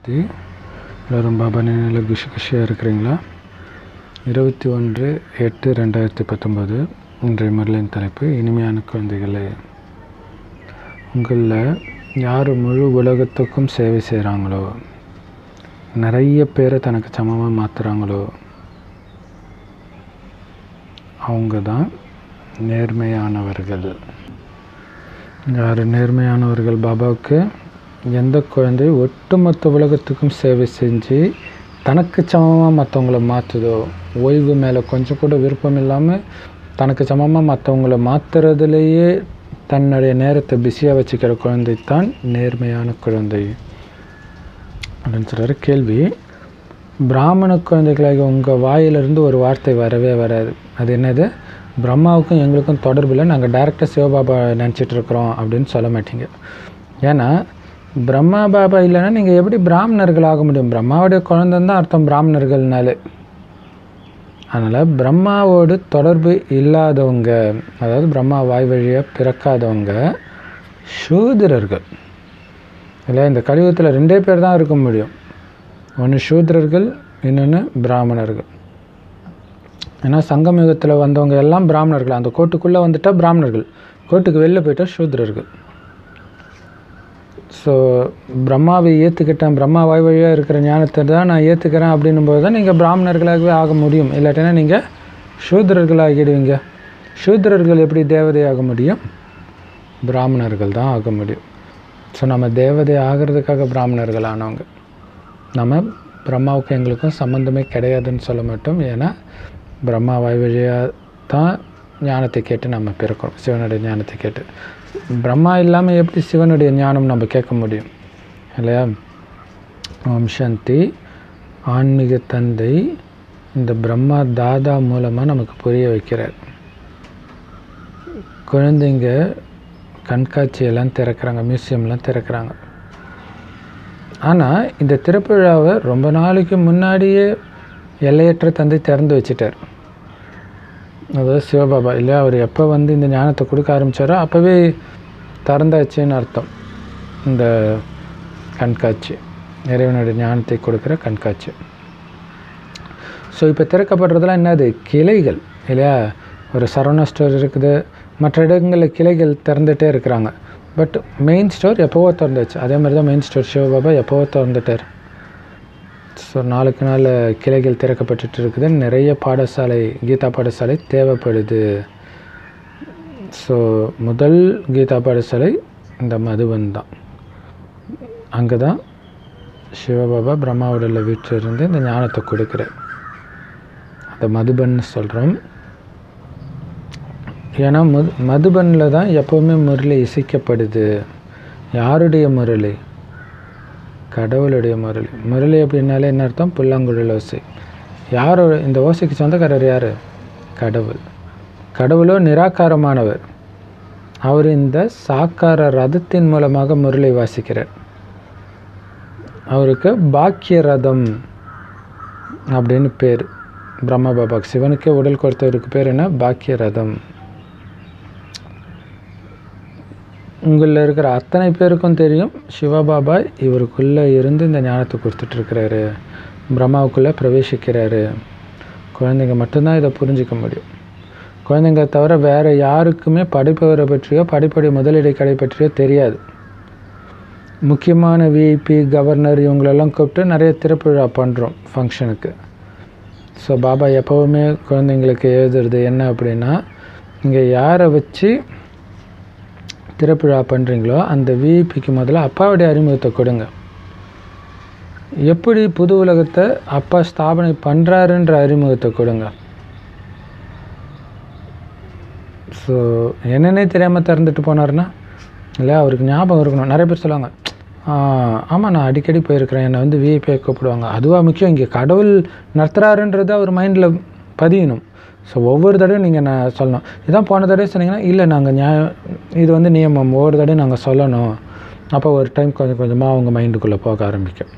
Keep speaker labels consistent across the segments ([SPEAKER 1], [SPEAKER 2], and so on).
[SPEAKER 1] சாந்தி எல்லோரும் பாபா நினைவில் குஷி குஷியாக இருக்கிறீங்களா இருபத்தி ஒன்று எட்டு ரெண்டாயிரத்தி பத்தொம்போது இன்றைய முரளின் தலைப்பு இனிமையான குழந்தைகளே உங்களில் யார் முழு உலகத்துக்கும் சேவை செய்கிறாங்களோ நிறைய பேரை தனக்கு சமமாக மாற்றுறாங்களோ அவங்க தான் நேர்மையானவர்கள் யார் நேர்மையானவர்கள் பாபாவுக்கு எந்த குழந்தை ஒட்டுமொத்த உலகத்துக்கும் சேவை செஞ்சு தனக்கு சமமாக மற்றவங்கள மாற்றுதோ ஓய்வு மேலே கொஞ்சம் கூட விருப்பம் இல்லாமல் தனக்கு சமமாக மற்றவங்கள மாற்றுறதுலேயே தன்னுடைய நேரத்தை பிஸியாக வச்சுக்கிற குழந்தை தான் நேர்மையான குழந்தை அப்படின்னு சொல்கிறாரு கேள்வி பிராமண குழந்தைகளாக உங்கள் வாயிலிருந்து ஒரு வார்த்தை வரவே வராது அது என்னது பிரம்மாவுக்கும் எங்களுக்கும் தொடர்பு இல்லை நாங்கள் டேரெக்டாக சிவபாபா நினச்சிட்டு இருக்கிறோம் அப்படின்னு சொல்ல மாட்டீங்க ஏன்னா பிரம்மா பாபா இல்லைன்னா நீங்கள் எப்படி பிராமணர்கள் ஆக முடியும் பிரம்மாவுடைய குழந்தைன்னு தான் அர்த்தம் பிராமணர்கள்னாலே அதனால் பிரம்மாவோடு தொடர்பு இல்லாதவங்க அதாவது பிரம்மா வாய் வழியாக பிறக்காதவங்க சூத்திரர்கள் இல்லை இந்த கலியுகத்தில் ரெண்டே பேர் தான் இருக்க முடியும் ஒன்று சூத்திரர்கள் இன்னொன்று பிராமணர்கள் ஏன்னா சங்கம் யுகத்தில் வந்தவங்க எல்லாம் பிராமணர்கள் அந்த கோட்டுக்குள்ளே வந்துட்டால் பிராமணர்கள் கோட்டுக்கு வெளில போயிட்டால் சூத்திரர்கள் ஸோ பிரம்மாவை ஏற்றுக்கிட்டேன் பிரம்மா வாய் வழியாக இருக்கிற ஞானத்தை தான் நான் ஏற்றுக்கிறேன் அப்படின்னும் போது தான் நீங்கள் பிராமணர்களாகவே ஆக முடியும் இல்லாட்டினா நீங்கள் சூத்திரர்கள் ஆகிடுவீங்க சூத்திரர்கள் எப்படி தேவதை ஆக முடியும் பிராமணர்கள் தான் ஆக முடியும் ஸோ நம்ம தேவதை ஆகிறதுக்காக பிராமணர்கள் ஆனவங்க நம்ம பிரம்மாவுக்கும் எங்களுக்கும் சம்மந்தமே கிடையாதுன்னு சொல்ல மாட்டோம் ஏன்னா பிரம்மா வாய் வழியாக தான் ஞானத்தை கேட்டு நம்ம பிறக்கிறோம் சிவனுடைய ஞானத்தை கேட்டு பிரம்மா இல்லாமல் எப்படி சிவனுடைய ஞானம் நம்ம கேட்க முடியும் இல்லையா ஓம் சாந்தி ஆன்மீக தந்தை இந்த பிரம்மா தாதா மூலமாக நமக்கு புரிய வைக்கிறார் குழந்தைங்க கண்காட்சியெல்லாம் திறக்கிறாங்க மியூசியம்லாம் திறக்கிறாங்க ஆனால் இந்த திறப்புழாவை ரொம்ப நாளைக்கு முன்னாடியே எல்லையற்ற தந்தை திறந்து வச்சுட்டார் அதாவது சிவபாபா இல்லையா அவர் எப்போ வந்து இந்த ஞானத்தை கொடுக்க ஆரம்பித்தாரோ அப்போவே திறந்தாச்சுன்னு அர்த்தம் இந்த கண்காட்சி இறைவனுடைய ஞானத்தை கொடுக்குற கண்காட்சி ஸோ இப்போ திறக்கப்படுறதுலாம் என்னது கிளைகள் இல்லையா ஒரு சரவணா ஸ்டோர் இருக்குது மற்ற இடங்களில் கிளைகள் திறந்துகிட்டே இருக்கிறாங்க பட் மெயின் ஸ்டோர் எப்போவோ திறந்துச்சு அதே மாதிரி தான் மெயின் ஸ்டோர் சிவபாபா எப்போவோ திறந்துட்டார் ஸோ நாளுக்கு நாள் கிளைகள் திறக்கப்பட்டுட்டு இருக்குது நிறைய பாடசாலை கீதா பாடசாலை தேவைப்படுது ஸோ முதல் கீதா பாடசாலை இந்த மதுவன் தான் அங்கே தான் சிவபாபா பிரம்மாவுடைய வீட்டிலிருந்து இந்த ஞானத்தை கொடுக்குறார் அந்த மதுபன் சொல்கிறோம் ஏன்னா மது மதுபனில் தான் எப்போவுமே முரளி இசைக்கப்படுது யாருடைய முரளி கடவுளுடைய முரளி முரளி அப்படின்னாலே என்ன அர்த்தம் புல்லாங்குழல் ஓசை யார் இந்த ஓசைக்கு சொந்தக்காரர் யார் கடவுள் கடவுளோ நிராகாரமானவர் அவர் இந்த சாக்கார ரதத்தின் மூலமாக முரளி வாசிக்கிறார் அவருக்கு பாக்கிய ரதம் அப்படின்னு பேர் பிரம்ம பாபாக்கு சிவனுக்கே உடல் கொடுத்தவருக்கு பேர் என்ன பாக்கிய ரதம் உங்களில் இருக்கிற அத்தனை பேருக்கும் தெரியும் சிவபாபா இவருக்குள்ளே இருந்து இந்த ஞானத்தை கொடுத்துட்ருக்கிறாரு பிரம்மாவுக்குள்ளே பிரவேசிக்கிறாரு குழந்தைங்க மட்டும்தான் இதை புரிஞ்சிக்க முடியும் குழந்தைங்க தவிர வேறு யாருக்குமே படிப்பவரை பற்றியோ படிப்படி முதலீடு கடை பற்றியோ தெரியாது முக்கியமான விஐபி கவர்னர் இவங்களெல்லாம் கூப்பிட்டு நிறைய திறப்பு விழா பண்ணுறோம் ஃபங்க்ஷனுக்கு ஸோ பாபா எப்போவுமே குழந்தைங்களுக்கு எழுதுறது என்ன அப்படின்னா இங்கே யாரை வச்சு திறப்புழா பண்ணுறீங்களோ அந்த விஐபிக்கு முதல்ல அப்பாவுடைய அறிமுகத்தை கொடுங்க எப்படி புது உலகத்தை அப்பா ஸ்தாபனை பண்ணுறாருன்ற அறிமுகத்தை கொடுங்க ஸோ என்னென்னே தெரியாமல் திறந்துட்டு போனார்னா இல்லை அவருக்கு ஞாபகம் இருக்கணும் நிறைய பேர் சொல்லுவாங்க ஆமாம் நான் அடிக்கடி போயிருக்கிறேன் என்னை வந்து விஐபியை கூப்பிடுவாங்க அதுவாக முக்கியம் இங்கே கடவுள் நடத்துகிறாருன்றது அவர் மைண்டில் பதியணும் ஸோ ஒவ்வொரு தடவையும் நீங்கள் நான் சொல்லணும் இதான் போன தடவை சொன்னீங்கன்னா இல்லை நாங்கள் நியாயம் இது வந்து நியமம் ஒவ்வொரு தடவையும் நாங்கள் சொல்லணும் அப்போ ஒரு டைம் கொஞ்சம் கொஞ்சமாக அவங்க மைண்டுக்குள்ளே போக ஆரம்பிக்கும்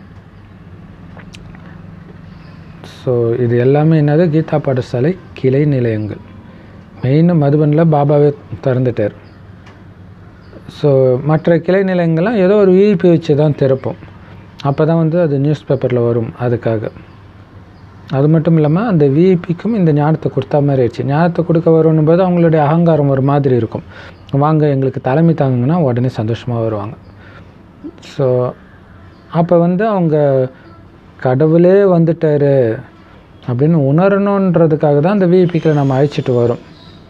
[SPEAKER 1] ஸோ இது எல்லாமே என்னது கீதா பாடசாலை கிளை நிலையங்கள் மெயின் மதுபனில் பாபாவே திறந்துட்டார் ஸோ மற்ற கிளை நிலையங்கள்லாம் ஏதோ ஒரு விஐபி வச்சு தான் திறப்போம் அப்போ தான் வந்து அது நியூஸ் பேப்பரில் வரும் அதுக்காக அது மட்டும் இல்லாமல் அந்த விஐபிக்கும் இந்த ஞானத்தை கொடுத்தா மாதிரி ஆயிடுச்சு ஞானத்தை கொடுக்க வரணும் போது அவங்களுடைய அகங்காரம் ஒரு மாதிரி இருக்கும் வாங்க எங்களுக்கு தலைமை தாங்குங்கன்னா உடனே சந்தோஷமாக வருவாங்க ஸோ அப்போ வந்து அவங்க கடவுளே வந்துட்டாரு அப்படின்னு உணரணுன்றதுக்காக தான் அந்த விஐபிக்களை நம்ம அழைச்சிட்டு வரோம்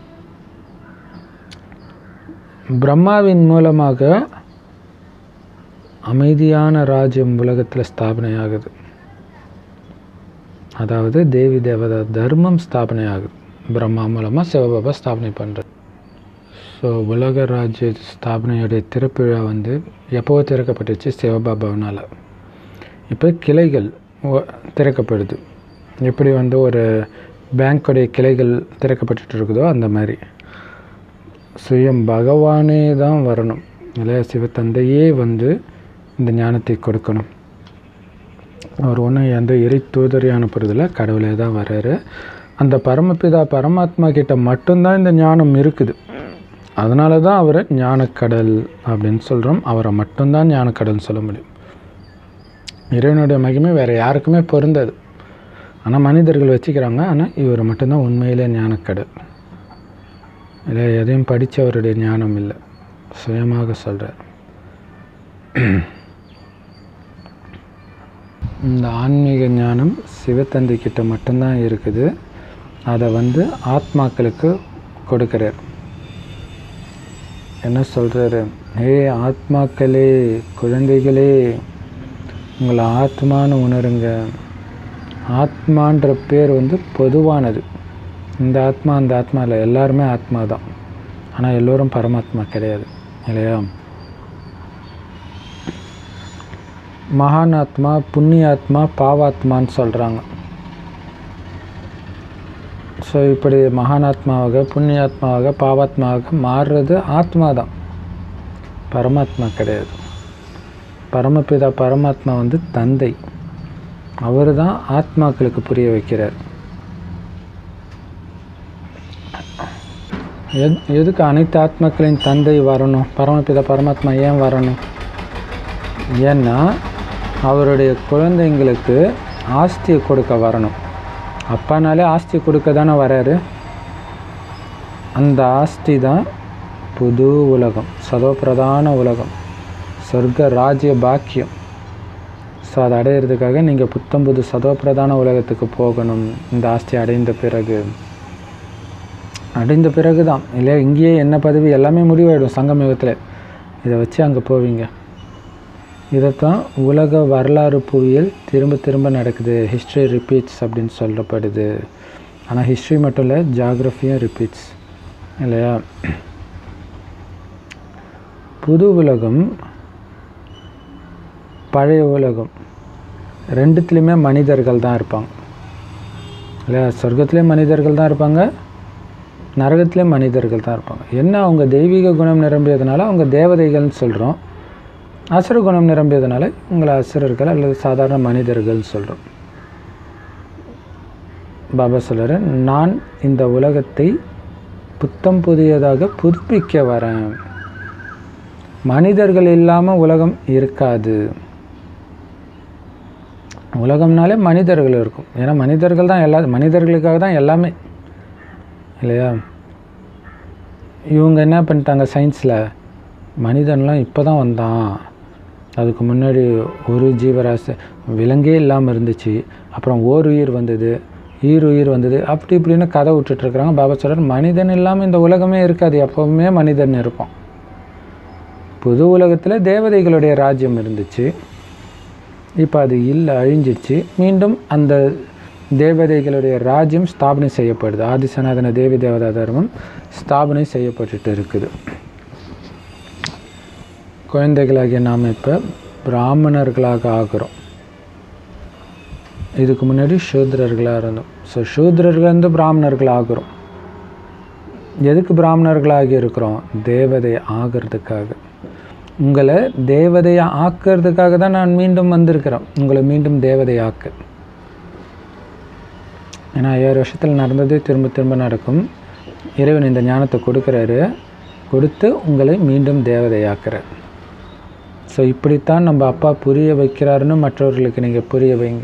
[SPEAKER 1] பிரம்மாவின் மூலமாக அமைதியான ராஜ்யம் உலகத்தில் ஸ்தாபனை ஆகுது அதாவது தேவி தேவதா தர்மம் ஸ்தாபனை ஆகுது பிரம்மா மூலமாக சிவபாபா ஸ்தாபனை பண்ணுறது ஸோ உலக ராஜ்ய ஸ்தாபனையுடைய திறப்பு விழா வந்து எப்போவோ திறக்கப்பட்டுச்சு சிவபாபாவினால் இப்போ கிளைகள் ஒ- திறக்கப்படுது எப்படி வந்து ஒரு பேங்க்குடைய கிளைகள் திறக்கப்பட்டுட்டு இருக்குதோ அந்த மாதிரி சுயம் பகவானே தான் வரணும் இல்லையா சிவத்தந்தையே வந்து இந்த ஞானத்தை கொடுக்கணும் அவர் ஒன்றும் எந்த இறை தூதரை அனுப்புறதில்ல கடவுளே தான் வர்றாரு அந்த பரமபிதா பரமாத்மா கிட்ட மட்டும்தான் இந்த ஞானம் இருக்குது அதனால தான் அவரை ஞானக்கடல் அப்படின்னு சொல்கிறோம் அவரை மட்டும்தான் ஞானக்கடல்னு சொல்ல முடியும் இறைவனுடைய மகிமை வேறு யாருக்குமே பொருந்தாது ஆனால் மனிதர்கள் வச்சுக்கிறாங்க ஆனால் இவர் மட்டும்தான் உண்மையிலே ஞானக்கடல் இல்லை எதையும் படித்தவருடைய ஞானம் இல்லை சுயமாக சொல்கிறார் இந்த ஆன்மீக ஞானம் சிவத்தந்தை கிட்ட மட்டும்தான் இருக்குது அதை வந்து ஆத்மாக்களுக்கு கொடுக்குறார் என்ன சொல்கிறாரு ஹே ஆத்மாக்களே குழந்தைகளே உங்களை ஆத்மான்னு உணருங்க ஆத்மான்ற பேர் வந்து பொதுவானது இந்த ஆத்மா அந்த ஆத்மா இல்லை எல்லாருமே ஆத்மா தான் ஆனால் எல்லோரும் பரமாத்மா கிடையாது இல்லையா மகானாத்மா புண்ணியாத்மா பாவாத்மான்னு சொல்கிறாங்க ஸோ இப்படி மகானாத்மாவாக புண்ணியாத்மாவாக பாவாத்மாவாக மாறுறது ஆத்மா தான் பரமாத்மா கிடையாது பரமபிதா பரமாத்மா வந்து தந்தை அவர் தான் ஆத்மாக்களுக்கு புரிய வைக்கிறார் எத் எதுக்கு அனைத்து ஆத்மாக்களின் தந்தை வரணும் பரமபிதா பரமாத்மா ஏன் வரணும் ஏன்னா அவருடைய குழந்தைங்களுக்கு ஆஸ்தியை கொடுக்க வரணும் அப்பானாலே ஆஸ்தி கொடுக்க தானே வராரு அந்த ஆஸ்தி தான் புது உலகம் சதோபிரதான உலகம் சொர்க்க ராஜ்ய பாக்கியம் ஸோ அதை அடையிறதுக்காக நீங்கள் புத்தம் புது சதோபிரதான உலகத்துக்கு போகணும் இந்த ஆஸ்தி அடைந்த பிறகு அடைந்த பிறகு தான் இல்லையா இங்கேயே என்ன பதவி எல்லாமே முடிவாயிடும் சங்கம் யுகத்தில் இதை வச்சு அங்கே போவீங்க இதைத்தான் உலக வரலாறு புவியியல் திரும்ப திரும்ப நடக்குது ஹிஸ்ட்ரி ரிப்பீட்ஸ் அப்படின்னு சொல்லப்படுது ஆனால் ஹிஸ்ட்ரி மட்டும் இல்லை ஜாகிரஃபியும் ரிப்பீட்ஸ் இல்லையா புது உலகம் பழைய உலகம் ரெண்டுத்துலேயுமே மனிதர்கள் தான் இருப்பாங்க இல்லையா சொர்க்கத்துலேயும் மனிதர்கள் தான் இருப்பாங்க நரகத்துலேயும் மனிதர்கள் தான் இருப்பாங்க என்ன அவங்க தெய்வீக குணம் நிரம்பியதுனால அவங்க தேவதைகள்னு சொல்கிறோம் அசுர குணம் நிரம்பியதுனால உங்களை அசுரர்கள் அல்லது சாதாரண மனிதர்கள்னு சொல்கிறோம் பாபா சொல்கிறாரு நான் இந்த உலகத்தை புத்தம் புதியதாக புதுப்பிக்க வரேன் மனிதர்கள் இல்லாமல் உலகம் இருக்காது உலகம்னாலே மனிதர்கள் இருக்கும் ஏன்னா மனிதர்கள் தான் எல்லா மனிதர்களுக்காக தான் எல்லாமே இல்லையா இவங்க என்ன பண்ணிட்டாங்க சயின்ஸில் மனிதன்லாம் இப்போ தான் வந்தான் அதுக்கு முன்னாடி ஒரு ஜீவராசி விலங்கே இல்லாமல் இருந்துச்சு அப்புறம் ஓர் உயிர் வந்தது ஈர் உயிர் வந்தது அப்படி இப்படின்னு கதை விட்டுட்ருக்குறாங்க பாபா சொல்கிறார் மனிதன் இல்லாமல் இந்த உலகமே இருக்காது எப்போவுமே மனிதன் இருப்பான் புது உலகத்தில் தேவதைகளுடைய ராஜ்யம் இருந்துச்சு இப்போ அது இல்லை அழிஞ்சிடுச்சு மீண்டும் அந்த தேவதைகளுடைய ராஜ்யம் ஸ்தாபனை செய்யப்படுது ஆதிசநாதன தேவி தேவதா தர்மம் ஸ்தாபனை செய்யப்பட்டுட்டு இருக்குது குழந்தைகளாகிய நாம் இப்போ பிராமணர்களாக ஆகிறோம் இதுக்கு முன்னாடி சூத்ரர்களாக இருந்தோம் ஸோ சூத்ரர்கள்லேருந்து பிராமணர்கள் ஆகிறோம் எதுக்கு பிராமணர்களாகி இருக்கிறோம் தேவதை ஆகிறதுக்காக உங்களை தேவதையை ஆக்கிறதுக்காக தான் நான் மீண்டும் வந்திருக்கிறேன் உங்களை மீண்டும் தேவதை ஆக்க ஏன்னா ஏழு வருஷத்தில் நடந்ததே திரும்ப திரும்ப நடக்கும் இறைவன் இந்த ஞானத்தை கொடுக்குறாரு கொடுத்து உங்களை மீண்டும் தேவதையாக்குறார் ஸோ இப்படித்தான் நம்ம அப்பா புரிய வைக்கிறாருன்னு மற்றவர்களுக்கு நீங்கள் புரிய வைங்க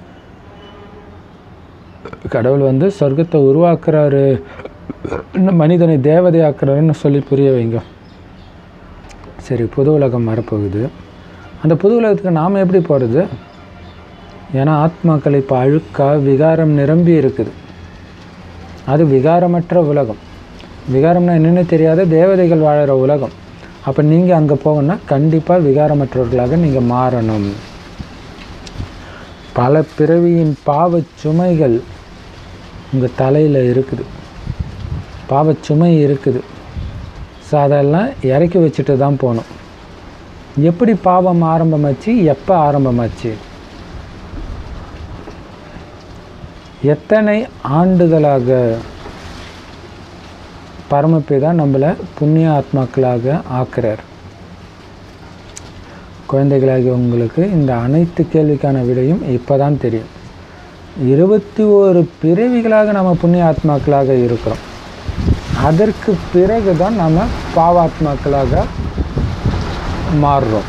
[SPEAKER 1] கடவுள் வந்து சொர்க்கத்தை உருவாக்குறாரு இன்னும் மனிதனை தேவதையாக்குறாருன்னு சொல்லி புரிய வைங்க சரி புது உலகம் வரப்போகுது அந்த புது உலகத்துக்கு நாம் எப்படி போகிறது ஏன்னா ஆத்மாக்கள் இப்போ அழுக்கா விகாரம் நிரம்பி இருக்குது அது விகாரமற்ற உலகம் விகாரம்னா என்னென்னு தெரியாத தேவதைகள் வாழுற உலகம் அப்போ நீங்கள் அங்கே போகணும்னா கண்டிப்பாக விகாரமற்றவர்களாக நீங்கள் மாறணும் பல பிறவியின் பாவச் சுமைகள் உங்கள் தலையில் இருக்குது பாவச் சுமை இருக்குது ஸோ அதெல்லாம் இறக்கி வச்சுட்டு தான் போகணும் எப்படி பாவம் ஆரம்பமாச்சு எப்போ ஆரம்பமாச்சு எத்தனை ஆண்டுகளாக பரமபிதா நம்மளை புண்ணிய ஆத்மாக்களாக ஆக்குறார் குழந்தைகளாகிய உங்களுக்கு இந்த அனைத்து கேள்விக்கான விடையும் இப்போ தான் தெரியும் இருபத்தி ஓரு பிறவிகளாக நம்ம புண்ணிய ஆத்மாக்களாக இருக்கிறோம் அதற்கு பிறகு தான் நம்ம பாவாத்மாக்களாக மாறுறோம்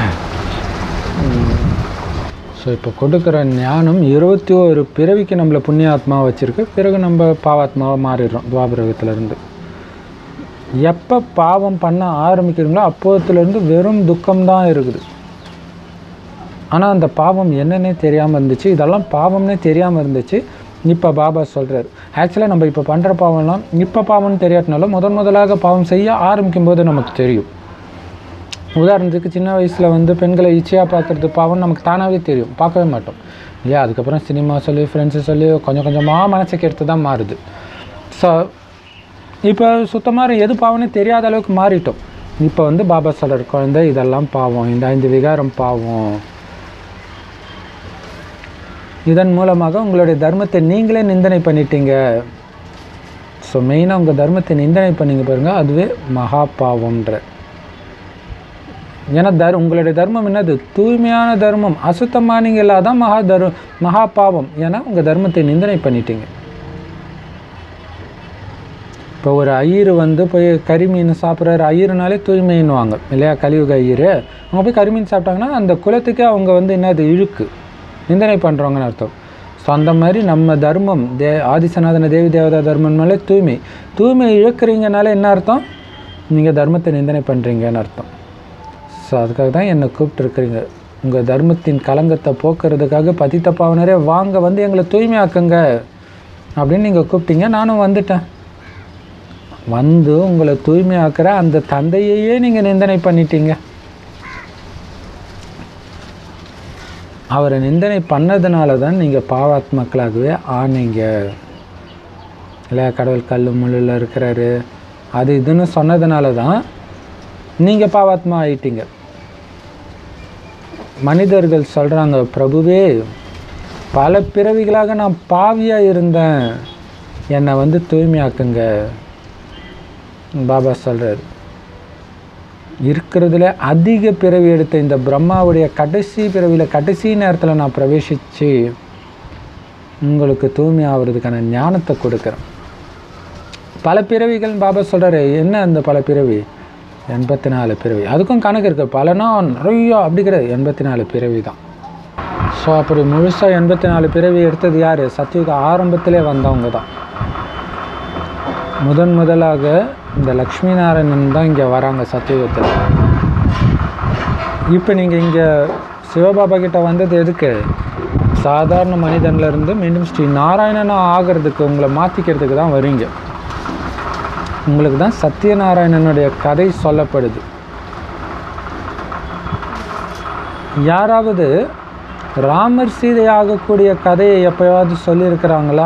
[SPEAKER 1] ஸோ இப்போ கொடுக்குற ஞானம் இருபத்தி ஒரு பிறவிக்கு நம்மளை புண்ணிய ஆத்மாவை வச்சுருக்கு பிறகு நம்ம பாவாத்மாவை மாறிடுறோம் துவாபரகத்திலேருந்து எப்போ பாவம் பண்ண ஆரம்பிக்கிறீங்களோ அப்போதுலேருந்து வெறும் துக்கம்தான் இருக்குது ஆனால் அந்த பாவம் என்னன்னே தெரியாமல் இருந்துச்சு இதெல்லாம் பாவம்னே தெரியாமல் இருந்துச்சு இப்போ பாபா சொல்கிறார் ஆக்சுவலாக நம்ம இப்போ பண்ணுற பாவம்லாம் இப்போ பாவம்னு தெரியாட்டினாலும் முதன் முதலாக பாவம் செய்ய ஆரம்பிக்கும் போது நமக்கு தெரியும் உதாரணத்துக்கு சின்ன வயசில் வந்து பெண்களை ஈச்சியாக பார்க்குறது பாவம் நமக்கு தானாகவே தெரியும் பார்க்கவே மாட்டோம் இல்லையா அதுக்கப்புறம் சினிமா சொல்லி ஃப்ரெண்ட்ஸு சொல்லி கொஞ்சம் கொஞ்சமாக மனசுக்கு எடுத்து தான் மாறுது ஸோ இப்போ சுத்தமாக எது பாவம்னே தெரியாத அளவுக்கு மாறிட்டோம் இப்போ வந்து பாபா சொல்கிற குழந்தை இதெல்லாம் பாவம் இந்த ஐந்து விகாரம் பாவம் இதன் மூலமாக உங்களுடைய தர்மத்தை நீங்களே நிந்தனை பண்ணிட்டீங்க ஸோ மெயினாக உங்கள் தர்மத்தை நிந்தனை பண்ணீங்க பாருங்கள் அதுவே மகா பாவம்ன்ற ஏன்னா தர் உங்களுடைய தர்மம் என்னது தூய்மையான தர்மம் அசுத்தமானீங்களா தான் மகா தர் மகா பாவம் ஏன்னா உங்கள் தர்மத்தை நிந்தனை பண்ணிட்டீங்க இப்போ ஒரு ஐயர் வந்து போய் கறிமீன் சாப்பிட்றாரு ஐயருனாலே தூய்மைன்னுவாங்க இல்லையா கலியுக ஐயர் அவங்க போய் கறிமீன் சாப்பிட்டாங்கன்னா அந்த குலத்துக்கே அவங்க வந்து என்னது இழுக்கு நிந்தனை பண்ணுறவங்கன்னு அர்த்தம் ஸோ அந்த மாதிரி நம்ம தர்மம் தே ஆதிசநாதன தேவி தேவதா தர்மம்னாலே தூய்மை தூய்மை இழக்கிறீங்கனால என்ன அர்த்தம் நீங்கள் தர்மத்தை நிந்தனை பண்ணுறீங்கன்னு அர்த்தம் ஸோ அதுக்காக தான் என்னை கூப்பிட்டுருக்குறீங்க உங்கள் தர்மத்தின் கலங்கத்தை போக்குறதுக்காக பதித்த பாவனரே வாங்க வந்து எங்களை தூய்மையாக்குங்க அப்படின்னு நீங்கள் கூப்பிட்டீங்க நானும் வந்துட்டேன் வந்து உங்களை தூய்மையாக்குற அந்த தந்தையையே நீங்கள் நிந்தனை பண்ணிட்டீங்க அவரை நிந்தனை பண்ணதுனால தான் நீங்கள் பாவாத்மாக்களாகவே ஆனீங்க இல்லை கடவுள் கல் முள்ளில் இருக்கிறாரு அது இதுன்னு சொன்னதுனால தான் நீங்கள் பாவாத்மா ஆயிட்டீங்க மனிதர்கள் சொல்கிறாங்க பிரபுவே பல பிறவிகளாக நான் பாவியாக இருந்தேன் என்னை வந்து தூய்மையாக்குங்க பாபா சொல்கிறார் இருக்கிறதுல அதிக பிறவி எடுத்த இந்த பிரம்மாவுடைய கடைசி பிறவியில் கடைசி நேரத்தில் நான் பிரவேசித்து உங்களுக்கு தூய்மை ஆகிறதுக்கான ஞானத்தை கொடுக்குறேன் பல பிறவிகள் பாபா சொல்கிறாரு என்ன அந்த பல பிறவி எண்பத்தி நாலு பிறவி அதுக்கும் கணக்கு இருக்குது பலனா நிறையா அப்படி கிடையாது எண்பத்தி நாலு பிறவி தான் ஸோ அப்படி முழுசாக எண்பத்தி நாலு பிறவி எடுத்தது யார் சத்யுக ஆரம்பத்திலே வந்தவங்க தான் முதன் முதலாக இந்த லக்ஷ்மி நாராயணன் தான் இங்கே வராங்க சத்தியுகத்தில் இப்போ நீங்கள் இங்கே சிவபாபா கிட்ட வந்தது எதுக்கு சாதாரண மனிதன்ல இருந்து மீண்டும் ஸ்ரீ நாராயணனா ஆகிறதுக்கு உங்களை மாற்றிக்கிறதுக்கு தான் வரீங்க உங்களுக்கு தான் சத்யநாராயணனுடைய கதை சொல்லப்படுது யாராவது ராமர் சீதை ஆகக்கூடிய கதையை எப்பயாவது சொல்லியிருக்கிறாங்களா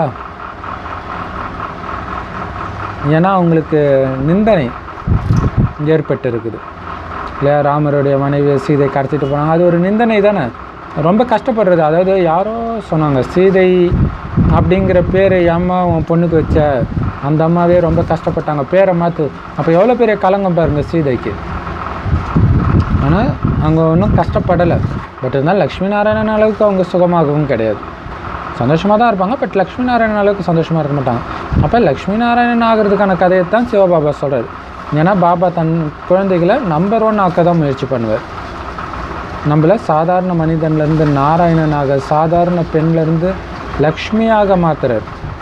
[SPEAKER 1] ஏன்னா அவங்களுக்கு நிந்தனை ஏற்பட்டு இருக்குது இல்லையா ராமருடைய மனைவி சீதை கடத்திட்டு போனாங்க அது ஒரு நிந்தனை தானே ரொம்ப கஷ்டப்படுறது அதாவது யாரோ சொன்னாங்க சீதை அப்படிங்கிற பேரை அம்மா உன் பொண்ணுக்கு வச்ச அந்த அம்மாவே ரொம்ப கஷ்டப்பட்டாங்க பேரை மாற்று அப்போ எவ்வளோ பெரிய கலங்கம் பாருங்க சீதைக்கு ஆனால் அவங்க ஒன்றும் கஷ்டப்படலை பட் இருந்தாலும் லக்ஷ்மி நாராயணன் அளவுக்கு அவங்க சுகமாகவும் கிடையாது சந்தோஷமாக தான் இருப்பாங்க பட் லக்ஷ்மி நாராயணன் அளவுக்கு சந்தோஷமாக இருக்க மாட்டாங்க அப்போ லக்ஷ்மி நாராயணன் ஆகிறதுக்கான கதையை தான் சிவபாபா சொல்கிறார் ஏன்னா பாபா தன் குழந்தைகளை நம்பர் ஒன் ஆக்க தான் முயற்சி பண்ணுவார் நம்மள சாதாரண மனிதன்லேருந்து நாராயணனாக சாதாரண பெண்லேருந்து லக்ஷ்மியாக மாத்துறார்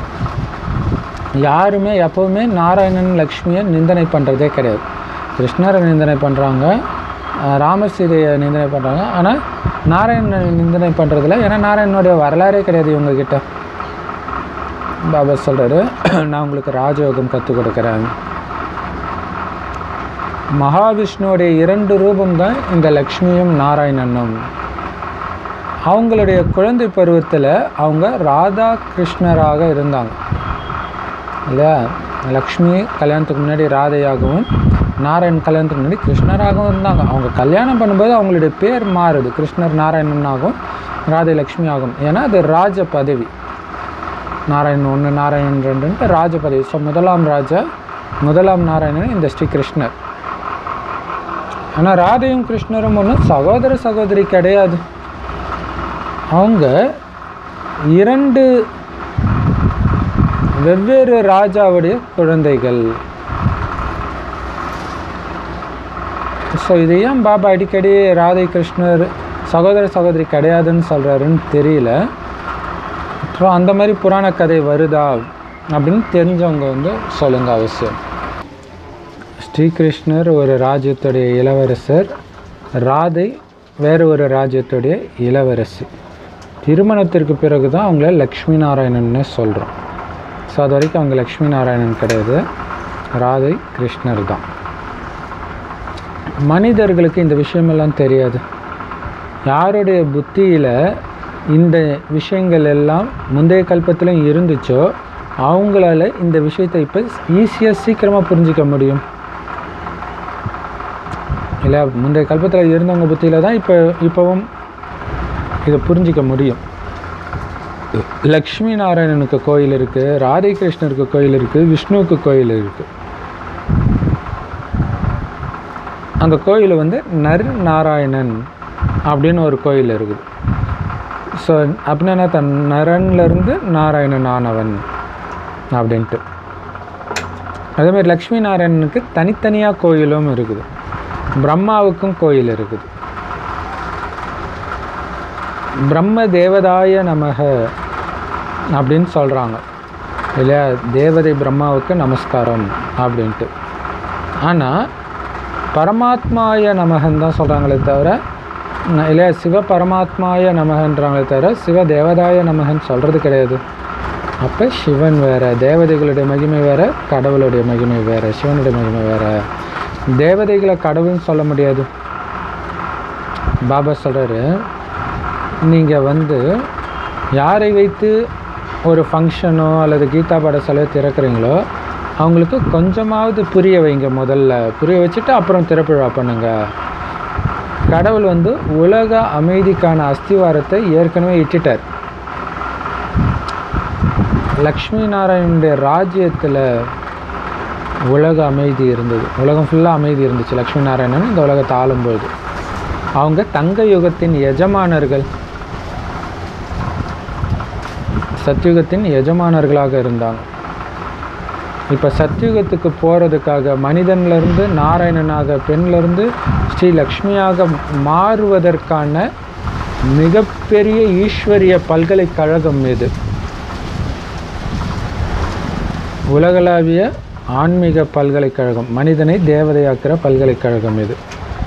[SPEAKER 1] யாருமே எப்போவுமே நாராயணன் லக்ஷ்மியை நிந்தனை பண்ணுறதே கிடையாது கிருஷ்ணரை நிந்தனை பண்ணுறாங்க ராமர் சீதையை நிந்தனை பண்ணுறாங்க ஆனால் நாராயணனை நிந்தனை பண்ணுறதில்ல ஏன்னா நாராயணனுடைய வரலாறே கிடையாது இவங்கக்கிட்ட பாபா சொல்கிறாரு நான் உங்களுக்கு ராஜயோகம் கற்றுக் கொடுக்குறேன் மகாவிஷ்ணுவுடைய இரண்டு ரூபம் தான் இந்த லக்ஷ்மியும் நாராயணனும் அவங்களுடைய குழந்தை பருவத்தில் அவங்க ராதா கிருஷ்ணராக இருந்தாங்க இல்லையா லக்ஷ்மி கல்யாணத்துக்கு முன்னாடி ராதையாகவும் நாராயண் கல்யாணத்துக்கு முன்னாடி கிருஷ்ணராகவும் இருந்தாங்க அவங்க கல்யாணம் பண்ணும்போது அவங்களுடைய பேர் மாறுது கிருஷ்ணர் நாராயணனாகும் ராதை லக்ஷ்மி ஆகும் ஏன்னா அது ராஜ பதவி நாராயணன் ஒன்று நாராயணன் ரெண்டுன்ட்டு ராஜ பதவி ஸோ முதலாம் ராஜா முதலாம் நாராயணன் இந்த ஸ்ரீ கிருஷ்ணர் ஆனால் ராதையும் கிருஷ்ணரும் ஒன்றும் சகோதர சகோதரி கிடையாது அவங்க இரண்டு வெவ்வேறு ராஜாவுடைய குழந்தைகள் ஸோ இது ஏன் பாபா அடிக்கடி ராதை கிருஷ்ணர் சகோதர சகோதரி கிடையாதுன்னு சொல்கிறாருன்னு தெரியல ஸோ அந்த மாதிரி புராண கதை வருதா அப்படின்னு தெரிஞ்சவங்க வந்து சொல்லுங்க அவசியம் ஸ்ரீகிருஷ்ணர் ஒரு ராஜ்யத்துடைய இளவரசர் ராதை வேறு ஒரு ராஜ்யத்துடைய இளவரசி திருமணத்திற்கு பிறகு தான் அவங்கள லக்ஷ்மி நாராயணன்னு சொல்கிறோம் ஸோ அது வரைக்கும் அவங்க லக்ஷ்மி நாராயணன் கிடையாது ராதை கிருஷ்ணர் தான் மனிதர்களுக்கு இந்த விஷயமெல்லாம் தெரியாது யாருடைய புத்தியில் இந்த விஷயங்கள் எல்லாம் முந்தைய கல்பத்திலும் இருந்துச்சோ அவங்களால இந்த விஷயத்தை இப்போ ஈஸியாக சீக்கிரமாக புரிஞ்சிக்க முடியும் இல்லை முந்தைய கல்பத்தில் இருந்தவங்க புத்தியில் தான் இப்போ இப்போவும் இதை புரிஞ்சிக்க முடியும் லக்ஷ்மி நாராயணனுக்கு கோயில் இருக்குது ராதை கிருஷ்ணருக்கு கோயில் இருக்குது விஷ்ணுவுக்கு கோயில் இருக்குது அந்த கோயில் வந்து நர் நாராயணன் அப்படின்னு ஒரு கோயில் இருக்குது ஸோ அப்படின்னா தன் நரன்லேருந்து நாராயணன் ஆனவன் அப்படின்ட்டு அதேமாதிரி லக்ஷ்மி நாராயணனுக்கு தனித்தனியாக கோயிலும் இருக்குது பிரம்மாவுக்கும் கோயில் இருக்குது பிரம்ம தேவதாய நமக அப்படின்னு சொல்கிறாங்க இல்லையா தேவதை பிரம்மாவுக்கு நமஸ்காரம் அப்படின்ட்டு ஆனால் பரமாத்மாய நமகன் தான் சொல்கிறாங்களே தவிர ந- இல்லையா சிவ பரமாத்மாய நமகன்றாங்களே தவிர சிவ தேவதாய நமகன் சொல்கிறது கிடையாது அப்போ சிவன் வேறு தேவதைகளுடைய மகிமை வேறு கடவுளுடைய மகிமை வேறு சிவனுடைய மகிமை வேறு தேவதைகளை கடவுள்னு சொல்ல முடியாது பாபா சொல்கிறாரு நீங்கள் வந்து யாரை வைத்து ஒரு ஃபங்க்ஷனோ அல்லது கீதா பாடசாலையோ திறக்கிறீங்களோ அவங்களுக்கு கொஞ்சமாவது புரிய வைங்க முதல்ல புரிய வச்சுட்டு அப்புறம் திறப்புழா பண்ணுங்க கடவுள் வந்து உலக அமைதிக்கான அஸ்திவாரத்தை ஏற்கனவே இட்டுட்டார் லக்ஷ்மி நாராயணனுடைய ராஜ்யத்தில் உலக அமைதி இருந்தது உலகம் ஃபுல்லாக அமைதி இருந்துச்சு லக்ஷ்மி நாராயணன் இந்த உலகத்தை ஆளும்போது அவங்க தங்க யுகத்தின் எஜமானர்கள் சத்யுகத்தின் எஜமானர்களாக இருந்தாங்க இப்போ சத்யுகத்துக்கு போகிறதுக்காக மனிதன்லேருந்து நாராயணனாக பெண்லேருந்து ஸ்ரீ லக்ஷ்மியாக மாறுவதற்கான மிகப்பெரிய ஈஸ்வரிய பல்கலைக்கழகம் இது உலகளாவிய ஆன்மீக பல்கலைக்கழகம் மனிதனை தேவதையாக்குற பல்கலைக்கழகம் இது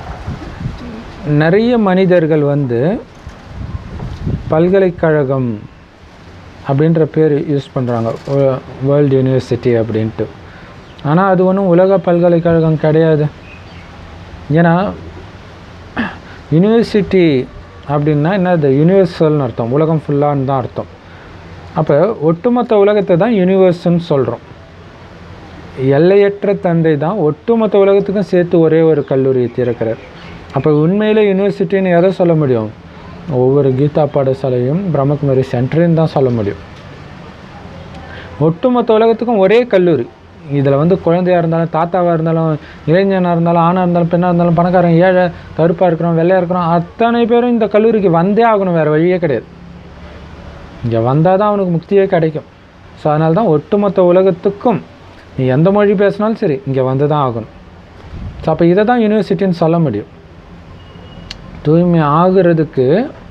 [SPEAKER 1] நிறைய மனிதர்கள் வந்து பல்கலைக்கழகம் அப்படின்ற பேர் யூஸ் பண்ணுறாங்க வேர்ல்டு யூனிவர்சிட்டி அப்படின்ட்டு ஆனால் அது ஒன்றும் உலக பல்கலைக்கழகம் கிடையாது ஏன்னா யூனிவர்சிட்டி அப்படின்னா என்ன அது யூனிவர்சல்னு அர்த்தம் உலகம் ஃபுல்லான்னு தான் அர்த்தம் அப்போ ஒட்டுமொத்த உலகத்தை தான் யூனிவர்ஸ்ன்னு சொல்கிறோம் எல்லையற்ற தந்தை தான் ஒட்டுமொத்த உலகத்துக்கும் சேர்த்து ஒரே ஒரு கல்லூரியை திறக்கிறார் அப்போ உண்மையிலே யூனிவர்சிட்டின்னு எதை சொல்ல முடியும் ஒவ்வொரு கீதா பாடசாலையும் பிரம்மகுமாரி சென்டரையும் தான் சொல்ல முடியும் ஒட்டுமொத்த உலகத்துக்கும் ஒரே கல்லூரி இதில் வந்து குழந்தையாக இருந்தாலும் தாத்தாவாக இருந்தாலும் இளைஞனாக இருந்தாலும் ஆணாக இருந்தாலும் பெண்ணாக இருந்தாலும் பணக்காரன் ஏழை கருப்பாக இருக்கிறோம் வெள்ளையாக இருக்கிறோம் அத்தனை பேரும் இந்த கல்லூரிக்கு வந்தே ஆகணும் வேறு வழியே கிடையாது இங்கே வந்தால் தான் அவனுக்கு முக்தியே கிடைக்கும் ஸோ அதனால தான் ஒட்டுமொத்த உலகத்துக்கும் நீ எந்த மொழி பேசினாலும் சரி இங்கே வந்து தான் ஆகணும் ஸோ அப்போ இதை தான் யூனிவர்சிட்டின்னு சொல்ல முடியும் தூய்மை ஆகிறதுக்கு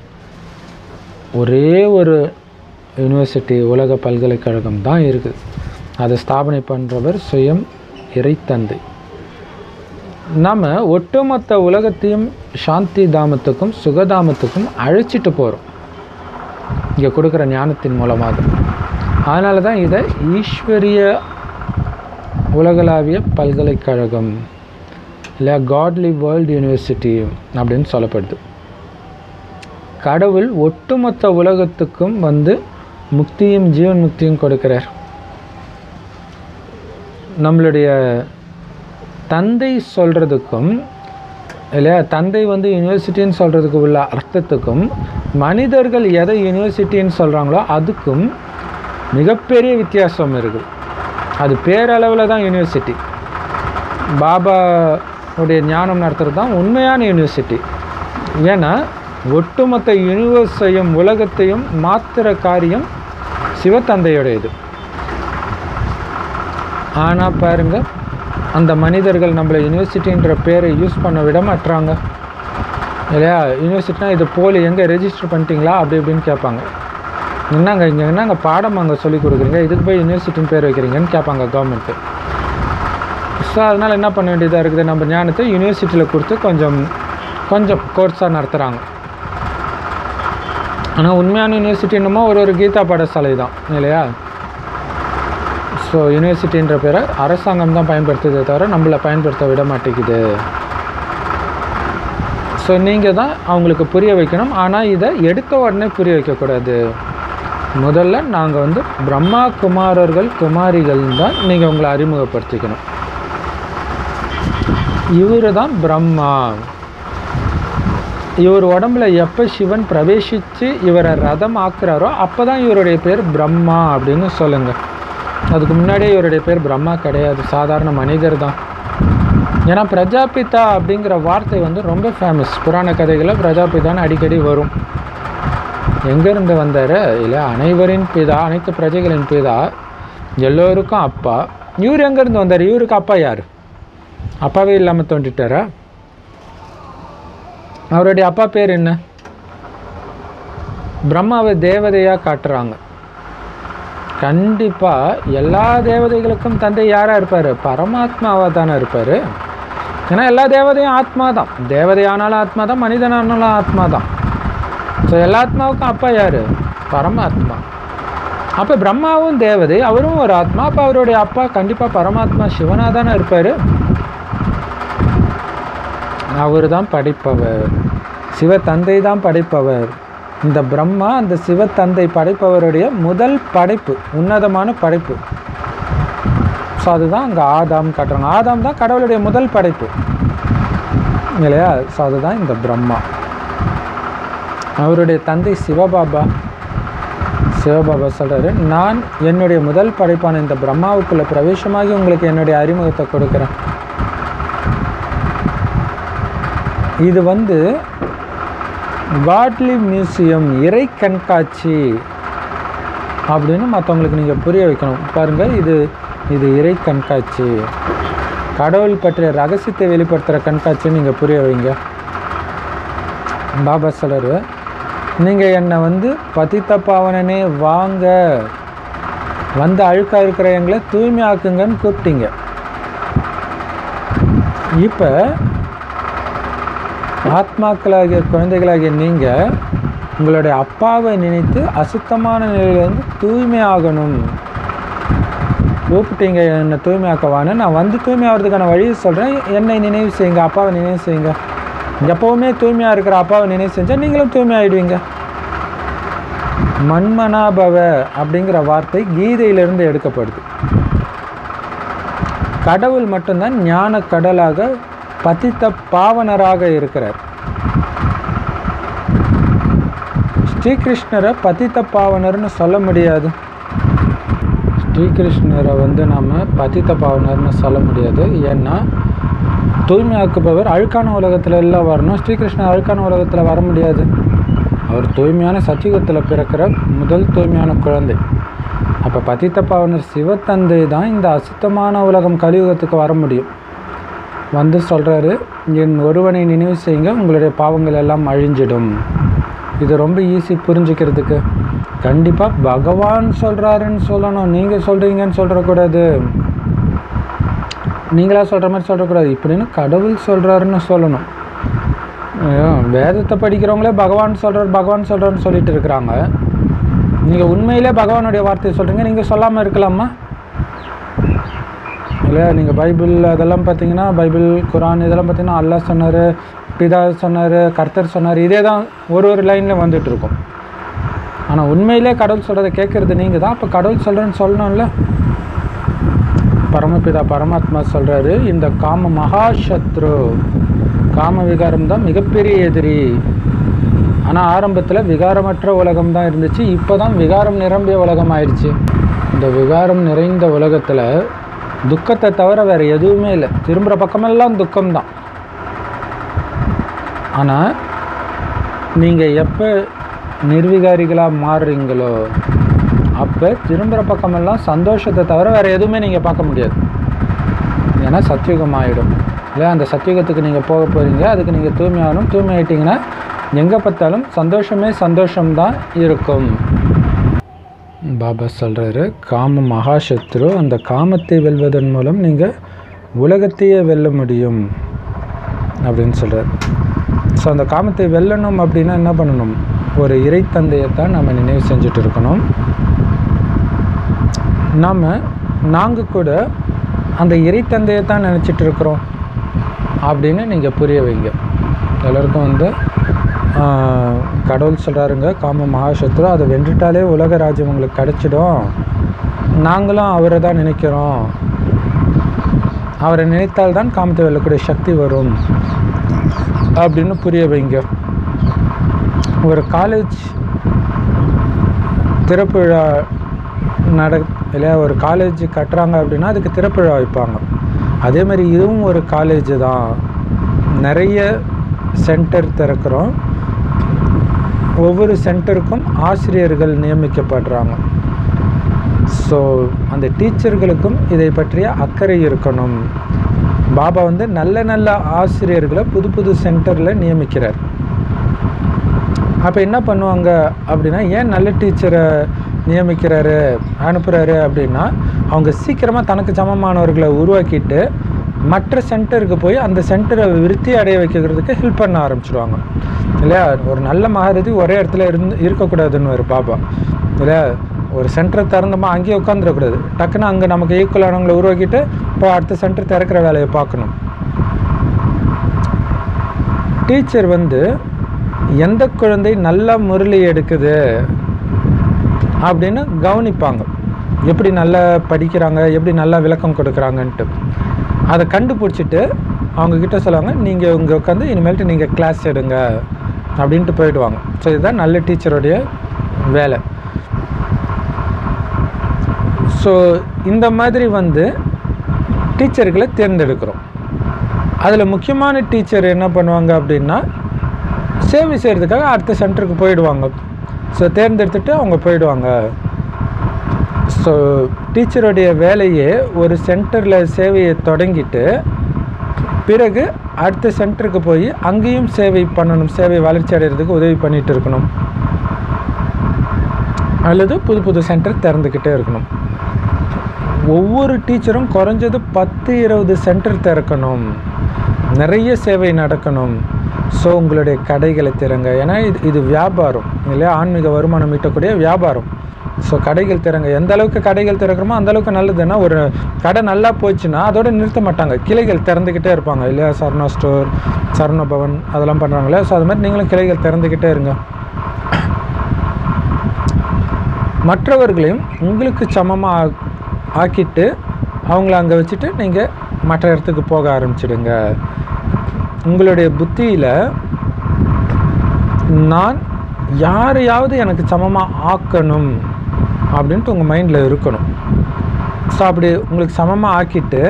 [SPEAKER 1] ஒரே ஒரு யூனிவர்சிட்டி உலக பல்கலைக்கழகம் தான் இருக்குது அதை ஸ்தாபனை பண்ணுறவர் சுயம் இறைத்தந்தை நாம் ஒட்டுமொத்த உலகத்தையும் சாந்தி தாமத்துக்கும் சுகதாமத்துக்கும் அழைச்சிட்டு போகிறோம் இங்கே கொடுக்குற ஞானத்தின் மூலமாக அதனால தான் இதை ஈஸ்வரிய உலகளாவிய பல்கலைக்கழகம் இல்லை காட்லி வேர்ல்டு யூனிவர்சிட்டி அப்படின்னு சொல்லப்படுது கடவுள் ஒட்டுமொத்த உலகத்துக்கும் வந்து முக்தியும் ஜீவன் முக்தியும் கொடுக்கிறார் நம்மளுடைய தந்தை சொல்கிறதுக்கும் இல்லையா தந்தை வந்து யூனிவர்சிட்டின்னு சொல்கிறதுக்கு உள்ள அர்த்தத்துக்கும் மனிதர்கள் எதை யூனிவர்சிட்டின்னு சொல்கிறாங்களோ அதுக்கும் மிகப்பெரிய வித்தியாசம் இருக்குது அது பேரளவில் தான் யூனிவர்சிட்டி பாபா உடைய ஞானம் நடத்துறது தான் உண்மையான யூனிவர்சிட்டி ஏன்னா ஒட்டுமொத்த யூனிவர்ஸையும் உலகத்தையும் மாத்திர காரியம் சிவத்தந்தையுடையது ஆனால் பாருங்க அந்த மனிதர்கள் நம்மளை யூனிவர்சிட்டின்ற பேரை யூஸ் பண்ண விட மாட்டுறாங்க இல்லையா யூனிவர்சிட்டினா இது போலி எங்கே ரெஜிஸ்டர் பண்ணிட்டீங்களா அப்படி இப்படின்னு கேட்பாங்க என்னங்க இங்கே என்னங்க பாடம் அங்கே சொல்லி கொடுக்குறீங்க இதுக்கு போய் யூனிவர்சிட்டின்னு பேர் வைக்கிறீங்கன்னு கேட்பாங்க கவர்மெண்ட்டு ஸோ அதனால் என்ன பண்ண வேண்டியதாக இருக்குது நம்ம ஞானத்தை யூனிவர்சிட்டியில் கொடுத்து கொஞ்சம் கொஞ்சம் கோர்ஸாக நடத்துகிறாங்க ஆனால் உண்மையான யூனிவர்சிட்டி என்னமோ ஒரு ஒரு கீதா பாடசாலை தான் இல்லையா ஸோ யூனிவர்சிட்டின்ற பேரை அரசாங்கம் தான் பயன்படுத்துதே தவிர நம்மளை பயன்படுத்த விட மாட்டேங்குது ஸோ நீங்கள் தான் அவங்களுக்கு புரிய வைக்கணும் ஆனால் இதை எடுத்த உடனே புரிய வைக்கக்கூடாது முதல்ல நாங்கள் வந்து பிரம்மா குமாரர்கள் குமாரிகள் தான் நீங்கள் உங்களை அறிமுகப்படுத்திக்கணும் இவர் தான் பிரம்மா இவர் உடம்புல எப்போ சிவன் பிரவேசித்து இவரை ரதம் ஆக்குறாரோ அப்போ தான் இவருடைய பேர் பிரம்மா அப்படின்னு சொல்லுங்கள் அதுக்கு முன்னாடியே இவருடைய பேர் பிரம்மா கிடையாது சாதாரண மனிதர் தான் ஏன்னா பிரஜாபிதா அப்படிங்கிற வார்த்தை வந்து ரொம்ப ஃபேமஸ் புராண கதைகளில் பிரஜாபிதான்னு அடிக்கடி வரும் எங்கேருந்து வந்தார் இல்லை அனைவரின் பிதா அனைத்து பிரஜைகளின் பிதா எல்லோருக்கும் அப்பா இவர் எங்கேருந்து வந்தார் இவருக்கு அப்பா யார் அப்பாவே இல்லாமல் தோண்டிட்டாரா அவருடைய அப்பா பேர் என்ன பிரம்மாவை தேவதையாக காட்டுறாங்க கண்டிப்பாக எல்லா தேவதைகளுக்கும் தந்தை யாராக இருப்பார் பரமாத்மாவாக தானே இருப்பார் ஏன்னா எல்லா தேவதையும் ஆத்மா தான் தேவதை ஆனாலும் ஆத்மா தான் மனிதனானாலும் ஆத்மா தான் ஸோ எல்லா ஆத்மாவுக்கும் அப்பா யார் பரமாத்மா அப்போ பிரம்மாவும் தேவதை அவரும் ஒரு ஆத்மா அப்போ அவருடைய அப்பா கண்டிப்பாக பரமாத்மா சிவனாக தானே இருப்பார் அவர் தான் படைப்பவர் சிவத்தந்தை தான் படைப்பவர் இந்த பிரம்மா அந்த சிவத்தந்தை படைப்பவருடைய முதல் படைப்பு உன்னதமான படைப்பு ஸோ அதுதான் அங்கே ஆதாம் காட்டுறாங்க ஆதாம் தான் கடவுளுடைய முதல் படைப்பு இல்லையா ஸோ அதுதான் இந்த பிரம்மா அவருடைய தந்தை சிவபாபா சிவபாபா சொல்கிறாரு நான் என்னுடைய முதல் படைப்பான இந்த பிரம்மாவுக்குள்ளே பிரவேசமாகி உங்களுக்கு என்னுடைய அறிமுகத்தை கொடுக்குறேன் இது வந்து காட்லி மியூசியம் இறை கண்காட்சி அப்படின்னு மற்றவங்களுக்கு நீங்கள் புரிய வைக்கணும் பாருங்கள் இது இது இறை கண்காட்சி கடவுள் பற்றிய ரகசியத்தை வெளிப்படுத்துகிற கண்காட்சியை நீங்கள் புரிய வைங்க பாபா சொல்கிறார் நீங்கள் என்னை வந்து பதித்த பாவனனே வாங்க வந்து அழுக்காக இருக்கிற எங்களை தூய்மையாக்குங்கன்னு கூப்பிட்டீங்க இப்போ ஆத்மாக்களாகிய குழந்தைகளாகிய நீங்கள் உங்களுடைய அப்பாவை நினைத்து அசுத்தமான நிலையிலேருந்து தூய்மையாகணும் கூப்பிட்டீங்க என்னை தூய்மையாக்கவான்னு நான் வந்து தூய்மையாகிறதுக்கான வழியை சொல்கிறேன் என்னை நினைவு செய்யுங்க அப்பாவை நினைவு செய்யுங்க எப்போவுமே தூய்மையாக இருக்கிற அப்பாவை நினைவு செஞ்சால் நீங்களும் தூய்மையாயிடுவீங்க மண்மனாபவ அப்படிங்கிற வார்த்தை கீதையிலிருந்து எடுக்கப்படுது கடவுள் மட்டும்தான் ஞான கடலாக பதித்த பாவனராக இருக்கிறார் ஸ்ரீகிருஷ்ணரை பதித்த பாவனர்னு சொல்ல முடியாது ஸ்ரீகிருஷ்ணரை வந்து நாம் பதித்த பாவனர்னு சொல்ல முடியாது ஏன்னா தூய்மையாக்குபவர் அழுக்கான உலகத்தில் எல்லாம் வரணும் ஸ்ரீகிருஷ்ணர் அழுக்கான உலகத்தில் வர முடியாது அவர் தூய்மையான சத்தியுகத்தில் பிறக்கிற முதல் தூய்மையான குழந்தை அப்போ பதித்த பாவனர் சிவத்தந்தை தான் இந்த அசுத்தமான உலகம் கலியுகத்துக்கு வர முடியும் வந்து சொல்கிறாரு என் ஒருவனை நினைவு செய்யுங்க உங்களுடைய பாவங்கள் எல்லாம் அழிஞ்சிடும் இது ரொம்ப ஈஸி புரிஞ்சுக்கிறதுக்கு கண்டிப்பாக பகவான் சொல்கிறாருன்னு சொல்லணும் நீங்கள் சொல்கிறீங்கன்னு சொல்கிறக்கூடாது நீங்களா சொல்கிற மாதிரி சொல்லக்கூடாது இப்படின்னு கடவுள் சொல்கிறாருன்னு சொல்லணும் ஐயோ, வேதத்தை படிக்கிறவங்களே பகவான் சொல்கிறார் பகவான் சொல்கிறாருன்னு சொல்லிட்டு இருக்கிறாங்க நீங்கள் உண்மையிலே பகவானுடைய வார்த்தையை சொல்கிறீங்க நீங்கள் சொல்லாமல் இருக்கலாமா இல்லையா நீங்கள் பைபிள் அதெல்லாம் பார்த்தீங்கன்னா பைபிள் குரான் இதெல்லாம் பார்த்தீங்கன்னா அல்லாஹ் சொன்னார் பிதா சொன்னார் கர்த்தர் சொன்னார் இதே தான் ஒரு ஒரு லைனில் வந்துட்டு இருக்கும் ஆனால் உண்மையிலே கடவுள் சொல்கிறத கேட்குறது நீங்கள் தான் அப்போ கடவுள் சொல்கிறேன்னு சொல்லணும்ல பரமபிதா பரமாத்மா சொல்கிறாரு இந்த காம மகாசத்ரு காம விகாரம் தான் மிகப்பெரிய எதிரி ஆனால் ஆரம்பத்தில் விகாரமற்ற உலகம் தான் இருந்துச்சு இப்போ தான் விகாரம் நிரம்பிய உலகம் ஆயிடுச்சு இந்த விகாரம் நிறைந்த உலகத்தில் துக்கத்தை தவிர வேறு எதுவுமே இல்லை திரும்புகிற பக்கமெல்லாம் துக்கம்தான் ஆனால் நீங்கள் எப்போ நிர்விகாரிகளாக மாறுறீங்களோ அப்போ திரும்புகிற பக்கமெல்லாம் சந்தோஷத்தை தவிர வேறு எதுவுமே நீங்கள் பார்க்க முடியாது ஏன்னா சத்யுகம் ஆகிடும் இல்லையா அந்த சத்யுகத்துக்கு நீங்கள் போக போகிறீங்க அதுக்கு நீங்கள் தூய்மையாகணும் தூய்மை ஆயிட்டீங்கன்னா எங்கே பார்த்தாலும் சந்தோஷமே சந்தோஷம்தான் இருக்கும் பாபா சொல்கிறாரு காம மகாசத்ரு அந்த காமத்தை வெல்வதன் மூலம் நீங்கள் உலகத்தையே வெல்ல முடியும் அப்படின்னு சொல்கிறார் ஸோ அந்த காமத்தை வெல்லணும் அப்படின்னா என்ன பண்ணணும் ஒரு இறைத்தந்தையை தான் நம்ம நினைவு செஞ்சுட்டு இருக்கணும் நாம் நாங்கள் கூட அந்த இறைத்தந்தையை தான் நினச்சிட்டு இருக்கிறோம் அப்படின்னு நீங்கள் புரிய வைங்க எல்லாருக்கும் வந்து ஆஹ், கடவுள் சொல்கிறாருங்க காம மகாசத்ரு அதை வென்றுட்டாலே உலக ராஜ்யம் உங்களுக்கு கிடச்சிடும் நாங்களும் அவரை தான் நினைக்கிறோம் அவரை நினைத்தால் தான் காமத்தை வெல்லக்கூடிய சக்தி வரும் அப்படின்னு புரிய வைங்க ஒரு காலேஜ் திறப்பு விழா நட இல்லையா ஒரு காலேஜ் கட்டுறாங்க அப்படின்னா அதுக்கு திறப்பு விழா வைப்பாங்க அதே மாதிரி இதுவும் ஒரு காலேஜ் தான் நிறைய சென்டர் திறக்கிறோம் ஒவ்வொரு சென்டருக்கும் ஆசிரியர்கள் நியமிக்கப்படுறாங்க ஸோ அந்த டீச்சர்களுக்கும் இதை பற்றிய அக்கறை இருக்கணும் பாபா வந்து நல்ல நல்ல ஆசிரியர்களை புது புது சென்டரில் நியமிக்கிறார் அப்போ என்ன பண்ணுவாங்க அப்படின்னா ஏன் நல்ல டீச்சரை நியமிக்கிறாரு அனுப்புகிறாரு அப்படின்னா அவங்க சீக்கிரமாக தனக்கு சமமானவர்களை உருவாக்கிட்டு மற்ற சென்டருக்கு போய் அந்த சென்டரை விருத்தி அடைய வைக்கிறதுக்கு ஹெல்ப் பண்ண ஆரம்பிச்சிடுவாங்க இல்லையா ஒரு நல்ல மகாரதி ஒரே இடத்துல இருந்து இருக்கக்கூடாதுன்னு ஒரு பாபா இல்லையா ஒரு சென்டரை திறந்தோமா அங்கேயே உட்காந்துடக்கூடாது டக்குன்னு அங்கே நமக்கு ஈக்குவலானவங்களை உருவாக்கிட்டு இப்போ அடுத்த சென்டர் திறக்கிற வேலையை பார்க்கணும் டீச்சர் வந்து எந்த குழந்தை நல்லா முரளி எடுக்குது அப்படின்னு கவனிப்பாங்க எப்படி நல்லா படிக்கிறாங்க எப்படி நல்லா விளக்கம் கொடுக்குறாங்கன்ட்டு அதை கண்டுபிடிச்சிட்டு அவங்க கிட்ட சொல்லுவாங்க நீங்கள் இங்கே உட்காந்து இனிமேல்ட்டு நீங்கள் கிளாஸ் எடுங்க அப்படின்ட்டு போயிடுவாங்க ஸோ இதுதான் நல்ல டீச்சருடைய வேலை ஸோ இந்த மாதிரி வந்து டீச்சர்களை தேர்ந்தெடுக்கிறோம் அதில் முக்கியமான டீச்சர் என்ன பண்ணுவாங்க அப்படின்னா சேவை செய்கிறதுக்காக அடுத்த சென்டருக்கு போயிடுவாங்க ஸோ தேர்ந்தெடுத்துட்டு அவங்க போயிடுவாங்க ஸோ டீச்சருடைய வேலையே ஒரு சென்டரில் சேவையை தொடங்கிட்டு பிறகு அடுத்த சென்டருக்கு போய் அங்கேயும் சேவை பண்ணணும் சேவை வளர்ச்சி அடைகிறதுக்கு உதவி பண்ணிட்டு இருக்கணும் அல்லது புது புது சென்டர் திறந்துக்கிட்டே இருக்கணும் ஒவ்வொரு டீச்சரும் குறைஞ்சது பத்து இருபது சென்டர் திறக்கணும் நிறைய சேவை நடக்கணும் ஸோ உங்களுடைய கடைகளை திறங்க ஏன்னா இது இது வியாபாரம் இல்லையா ஆன்மீக வருமானம் ஈட்டக்கூடிய வியாபாரம் ஸோ கடைகள் திறங்க எந்த அளவுக்கு கடைகள் திறக்கிறோமோ அந்த அளவுக்கு நல்லதுன்னா ஒரு கடை நல்லா போச்சுன்னா அதோட நிறுத்த மாட்டாங்க கிளைகள் திறந்துக்கிட்டே இருப்பாங்க இல்லையா சரணா ஸ்டோர் சரண பவன் அதெல்லாம் பண்ணுறாங்களே ஸோ அது மாதிரி நீங்களும் கிளைகள் திறந்துக்கிட்டே இருங்க மற்றவர்களையும் உங்களுக்கு சமமாக ஆக்கிட்டு அவங்கள அங்கே வச்சுட்டு நீங்கள் மற்ற இடத்துக்கு போக ஆரம்பிச்சிடுங்க உங்களுடைய புத்தியில் நான் யாரையாவது எனக்கு சமமாக ஆக்கணும் அப்படின்ட்டு உங்கள் மைண்டில் இருக்கணும் ஸோ அப்படி உங்களுக்கு சமமாக ஆக்கிட்டு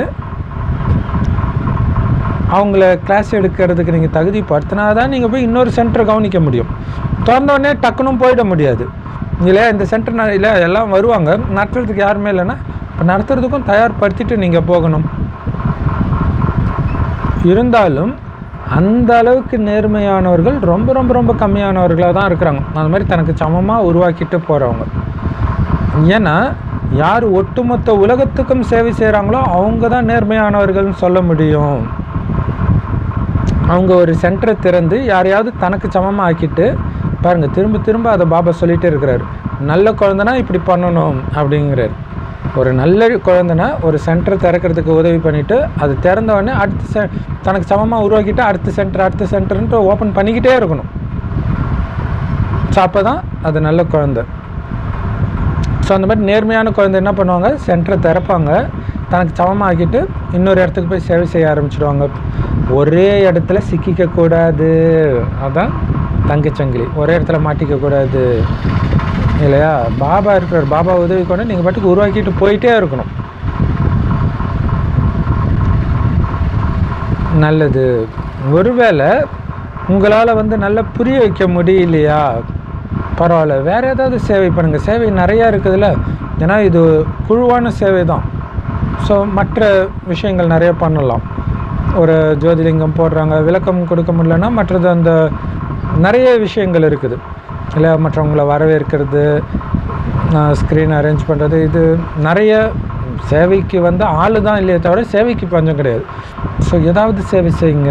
[SPEAKER 1] அவங்கள கிளாஸ் எடுக்கிறதுக்கு நீங்கள் தகுதிப்படுத்தினா தான் நீங்கள் போய் இன்னொரு சென்டரை கவனிக்க முடியும் திறந்த உடனே டக்குனும் போயிட முடியாது இல்லையா இந்த சென்டர் நான் இல்லை எல்லாம் வருவாங்க நடத்துறதுக்கு யாருமே இல்லைன்னா இப்போ நடத்துறதுக்கும் தயார்படுத்திட்டு நீங்கள் போகணும் இருந்தாலும் அந்த அளவுக்கு நேர்மையானவர்கள் ரொம்ப ரொம்ப ரொம்ப கம்மியானவர்களாக தான் இருக்கிறாங்க அந்த மாதிரி தனக்கு சமமாக உருவாக்கிட்டு போகிறவங்க ஏன்னா யார் ஒட்டுமொத்த உலகத்துக்கும் சேவை செய்கிறாங்களோ அவங்க தான் நேர்மையானவர்கள்னு சொல்ல முடியும் அவங்க ஒரு சென்டரை திறந்து யாரையாவது தனக்கு சமமாக ஆக்கிட்டு பாருங்கள் திரும்ப திரும்ப அதை பாபா சொல்லிகிட்டே இருக்கிறாரு நல்ல குழந்தைனா இப்படி பண்ணணும் அப்படிங்கிறார் ஒரு நல்ல குழந்தைனா ஒரு சென்டர் திறக்கிறதுக்கு உதவி பண்ணிவிட்டு அது திறந்த உடனே அடுத்த செ தனக்கு சமமாக உருவாக்கிட்டு அடுத்த சென்டர் அடுத்த சென்டர்ன்ட்டு ஓப்பன் பண்ணிக்கிட்டே இருக்கணும் ஸோ அப்போ தான் அது நல்ல குழந்தை ஸோ அந்த மாதிரி நேர்மையான குழந்தை என்ன பண்ணுவாங்க சென்டரை திறப்பாங்க தனக்கு சமமாக்கிட்டு இன்னொரு இடத்துக்கு போய் சேவை செய்ய ஆரம்பிச்சிடுவாங்க ஒரே இடத்துல சிக்கிக்க கூடாது அதான் தங்கச்சங்கிலி ஒரே இடத்துல மாட்டிக்க கூடாது இல்லையா பாபா இருக்கிறார் பாபா உதவி கொண்டு நீங்கள் பாட்டுக்கு உருவாக்கிட்டு போயிட்டே இருக்கணும் நல்லது ஒருவேளை உங்களால் வந்து நல்லா புரிய வைக்க முடியலையா பரவாயில்ல வேறு ஏதாவது சேவை பண்ணுங்கள் சேவை நிறையா இருக்குதுல்ல ஏன்னா இது குழுவான சேவை தான் ஸோ மற்ற விஷயங்கள் நிறைய பண்ணலாம் ஒரு ஜோதிலிங்கம் போடுறாங்க விளக்கம் கொடுக்க முடியலன்னா மற்றது அந்த நிறைய விஷயங்கள் இருக்குது இல்லை மற்றவங்கள வரவேற்கிறது ஸ்க்ரீன் அரேஞ்ச் பண்ணுறது இது நிறைய சேவைக்கு வந்து ஆள் தான் இல்லையே தவிர சேவைக்கு பஞ்சம் கிடையாது ஸோ ஏதாவது சேவை செய்யுங்க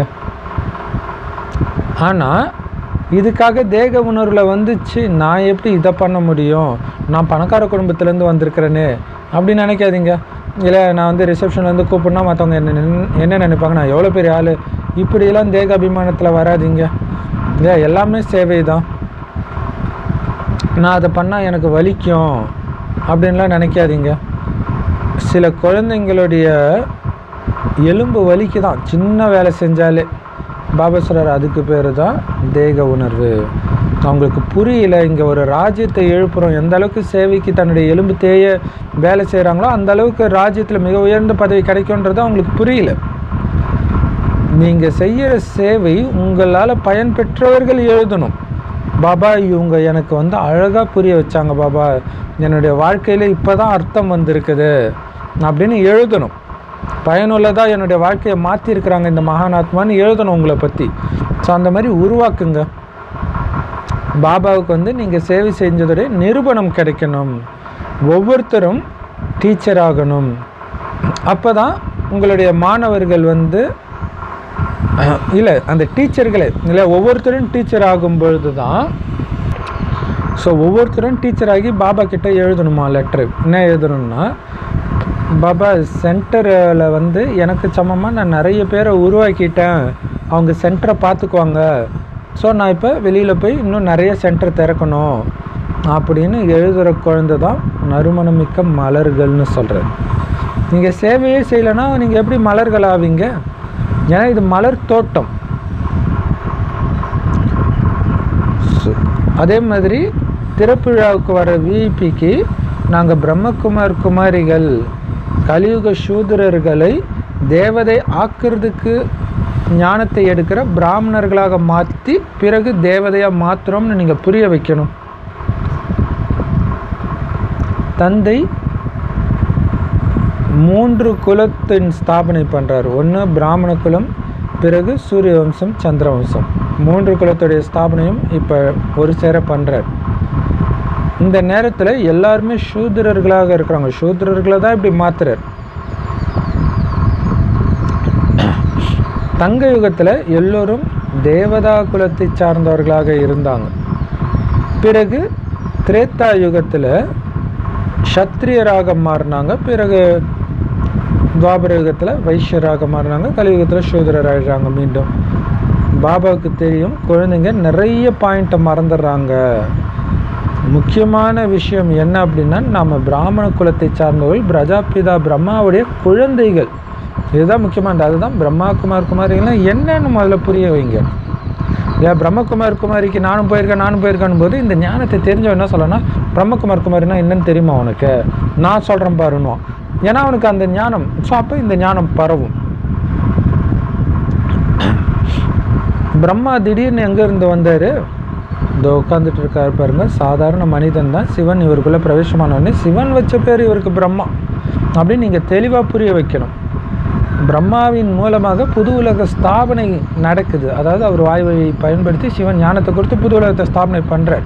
[SPEAKER 1] ஆனால் இதுக்காக தேக உணர்வில் வந்துச்சு நான் எப்படி இதை பண்ண முடியும் நான் பணக்கார குடும்பத்துலேருந்து வந்திருக்கிறேனே அப்படின்னு நினைக்காதீங்க இல்லை நான் வந்து ரிசப்ஷன்லேருந்து கூப்பிட்னா மற்றவங்க என்ன நின்- என்ன நினைப்பாங்க நான் எவ்வளோ பெரிய ஆள் இப்படியெல்லாம் தேக அபிமானத்தில் வராதீங்க இல்லை எல்லாமே சேவை தான் நான் அதை பண்ணால் எனக்கு வலிக்கும் அப்படின்லாம் நினைக்காதீங்க சில குழந்தைங்களுடைய எலும்பு வலிக்கு தான் சின்ன வேலை செஞ்சாலே பாபா சொல்றார் அதுக்கு பேர் தான் தேக உணர்வு அவங்களுக்கு புரியல இங்கே ஒரு ராஜ்யத்தை எழுப்புறோம் எந்த அளவுக்கு சேவைக்கு தன்னுடைய எலும்பு தேய வேலை செய்கிறாங்களோ அந்த அளவுக்கு ராஜ்யத்தில் மிக உயர்ந்த பதவி கிடைக்கும்ன்றது அவங்களுக்கு புரியல நீங்கள் செய்கிற சேவை உங்களால் பயன் பெற்றவர்கள் எழுதணும் பாபா இவங்க எனக்கு வந்து அழகாக புரிய வச்சாங்க பாபா என்னுடைய வாழ்க்கையில் இப்போ தான் அர்த்தம் வந்திருக்குது அப்படின்னு எழுதணும் பயனுள்ளதாக என்னுடைய வாழ்க்கையை மாற்றிருக்கிறாங்க இந்த மகானாத்மான்னு எழுதணும் உங்களை பற்றி ஸோ அந்த மாதிரி உருவாக்குங்க பாபாவுக்கு வந்து நீங்கள் சேவை செஞ்சதோடைய நிரூபணம் கிடைக்கணும் ஒவ்வொருத்தரும் டீச்சர் ஆகணும் அப்போ தான் உங்களுடைய மாணவர்கள் வந்து இல்லை அந்த டீச்சர்களே இல்லை ஒவ்வொருத்தரும் டீச்சர் ஆகும் பொழுது தான் ஸோ ஒவ்வொருத்தரும் டீச்சர் ஆகி பாபா கிட்ட எழுதணுமா லெட்ரு என்ன எழுதணும்னா பாபா சென்டரில் வந்து எனக்கு சமமாக நான் நிறைய பேரை உருவாக்கிட்டேன் அவங்க சென்டரை பார்த்துக்குவாங்க ஸோ நான் இப்போ வெளியில் போய் இன்னும் நிறைய சென்டர் திறக்கணும் அப்படின்னு எழுதுகிற குழந்தை தான் நறுமணமிக்க மலர்கள்னு சொல்கிறது நீங்கள் சேவையே செய்யலைன்னா நீங்கள் எப்படி மலர்கள் ஆவீங்க ஏன்னா இது மலர் தோட்டம் சு- அதே மாதிரி திறப்பு விழாவுக்கு வர விஐபிக்கு நாங்கள் பிரம்மகுமார் குமாரிகள் கலியுக சூத்திரர்களை தேவதை ஆக்கிறதுக்கு ஞானத்தை எடுக்கிற பிராமணர்களாக மாற்றி பிறகு தேவதையாக மாத்துறோம்னு நீங்கள் புரிய வைக்கணும் தந்தை மூன்று குலத்தின் ஸ்தாபனை பண்ணுறார் ஒன்று பிராமண குலம் பிறகு சூரிய வம்சம் சந்திர வம்சம் மூன்று குலத்துடைய ஸ்தாபனையும் இப்போ ஒரு சேர பண்ணுறார் இந்த நேரத்தில் எல்லாருமே சூத்திரர்களாக இருக்கிறாங்க சூத்திரர்களை தான் இப்படி மாத்துறார் தங்க யுகத்தில் எல்லோரும் தேவதா குலத்தை சார்ந்தவர்களாக இருந்தாங்க பிறகு திரேத்தா யுகத்தில் சத்திரியராக மாறினாங்க பிறகு துவாபர யுகத்தில் வைஷ்யராக மாறினாங்க கலியுகத்தில் சூதரர் ஆயிடுறாங்க மீண்டும் பாபாவுக்கு தெரியும் குழந்தைங்க நிறைய பாயிண்ட்டை மறந்துடுறாங்க முக்கியமான விஷயம் என்ன அப்படின்னா நம்ம பிராமண குலத்தை சார்ந்தவர்கள் பிரஜாபிதா பிரம்மாவுடைய குழந்தைகள் இதுதான் முக்கியமானது அதுதான் பிரம்மா குமார் குமாரிகள்லாம் என்னன்னு முதல்ல புரிய வைங்க ஏன் பிரம்மகுமார் குமாரிக்கு நானும் போயிருக்கேன் நானும் போயிருக்கேன் போது இந்த ஞானத்தை தெரிஞ்சவன் என்ன சொல்லணும்னா பிரம்மகுமார் குமாரினா என்னன்னு தெரியுமா உனக்கு நான் சொல்கிறேன் பாருன்னுவான் ஏன்னா அவனுக்கு அந்த ஞானம் ஸோ அப்போ இந்த ஞானம் பரவும் பிரம்மா திடீர்னு எங்க இருந்து வந்தார் இதோ உட்காந்துட்டு இருக்காரு பாருங்க சாதாரண மனிதன் தான் சிவன் இவருக்குள்ள பிரவேசமான உடனே சிவன் வச்ச பேர் இவருக்கு பிரம்மா அப்படின்னு நீங்கள் தெளிவாக புரிய வைக்கணும் பிரம்மாவின் மூலமாக புது உலக ஸ்தாபனை நடக்குது அதாவது அவர் வாய் வழியை பயன்படுத்தி சிவன் ஞானத்தை கொடுத்து புது உலகத்தை ஸ்தாபனை பண்ணுறார்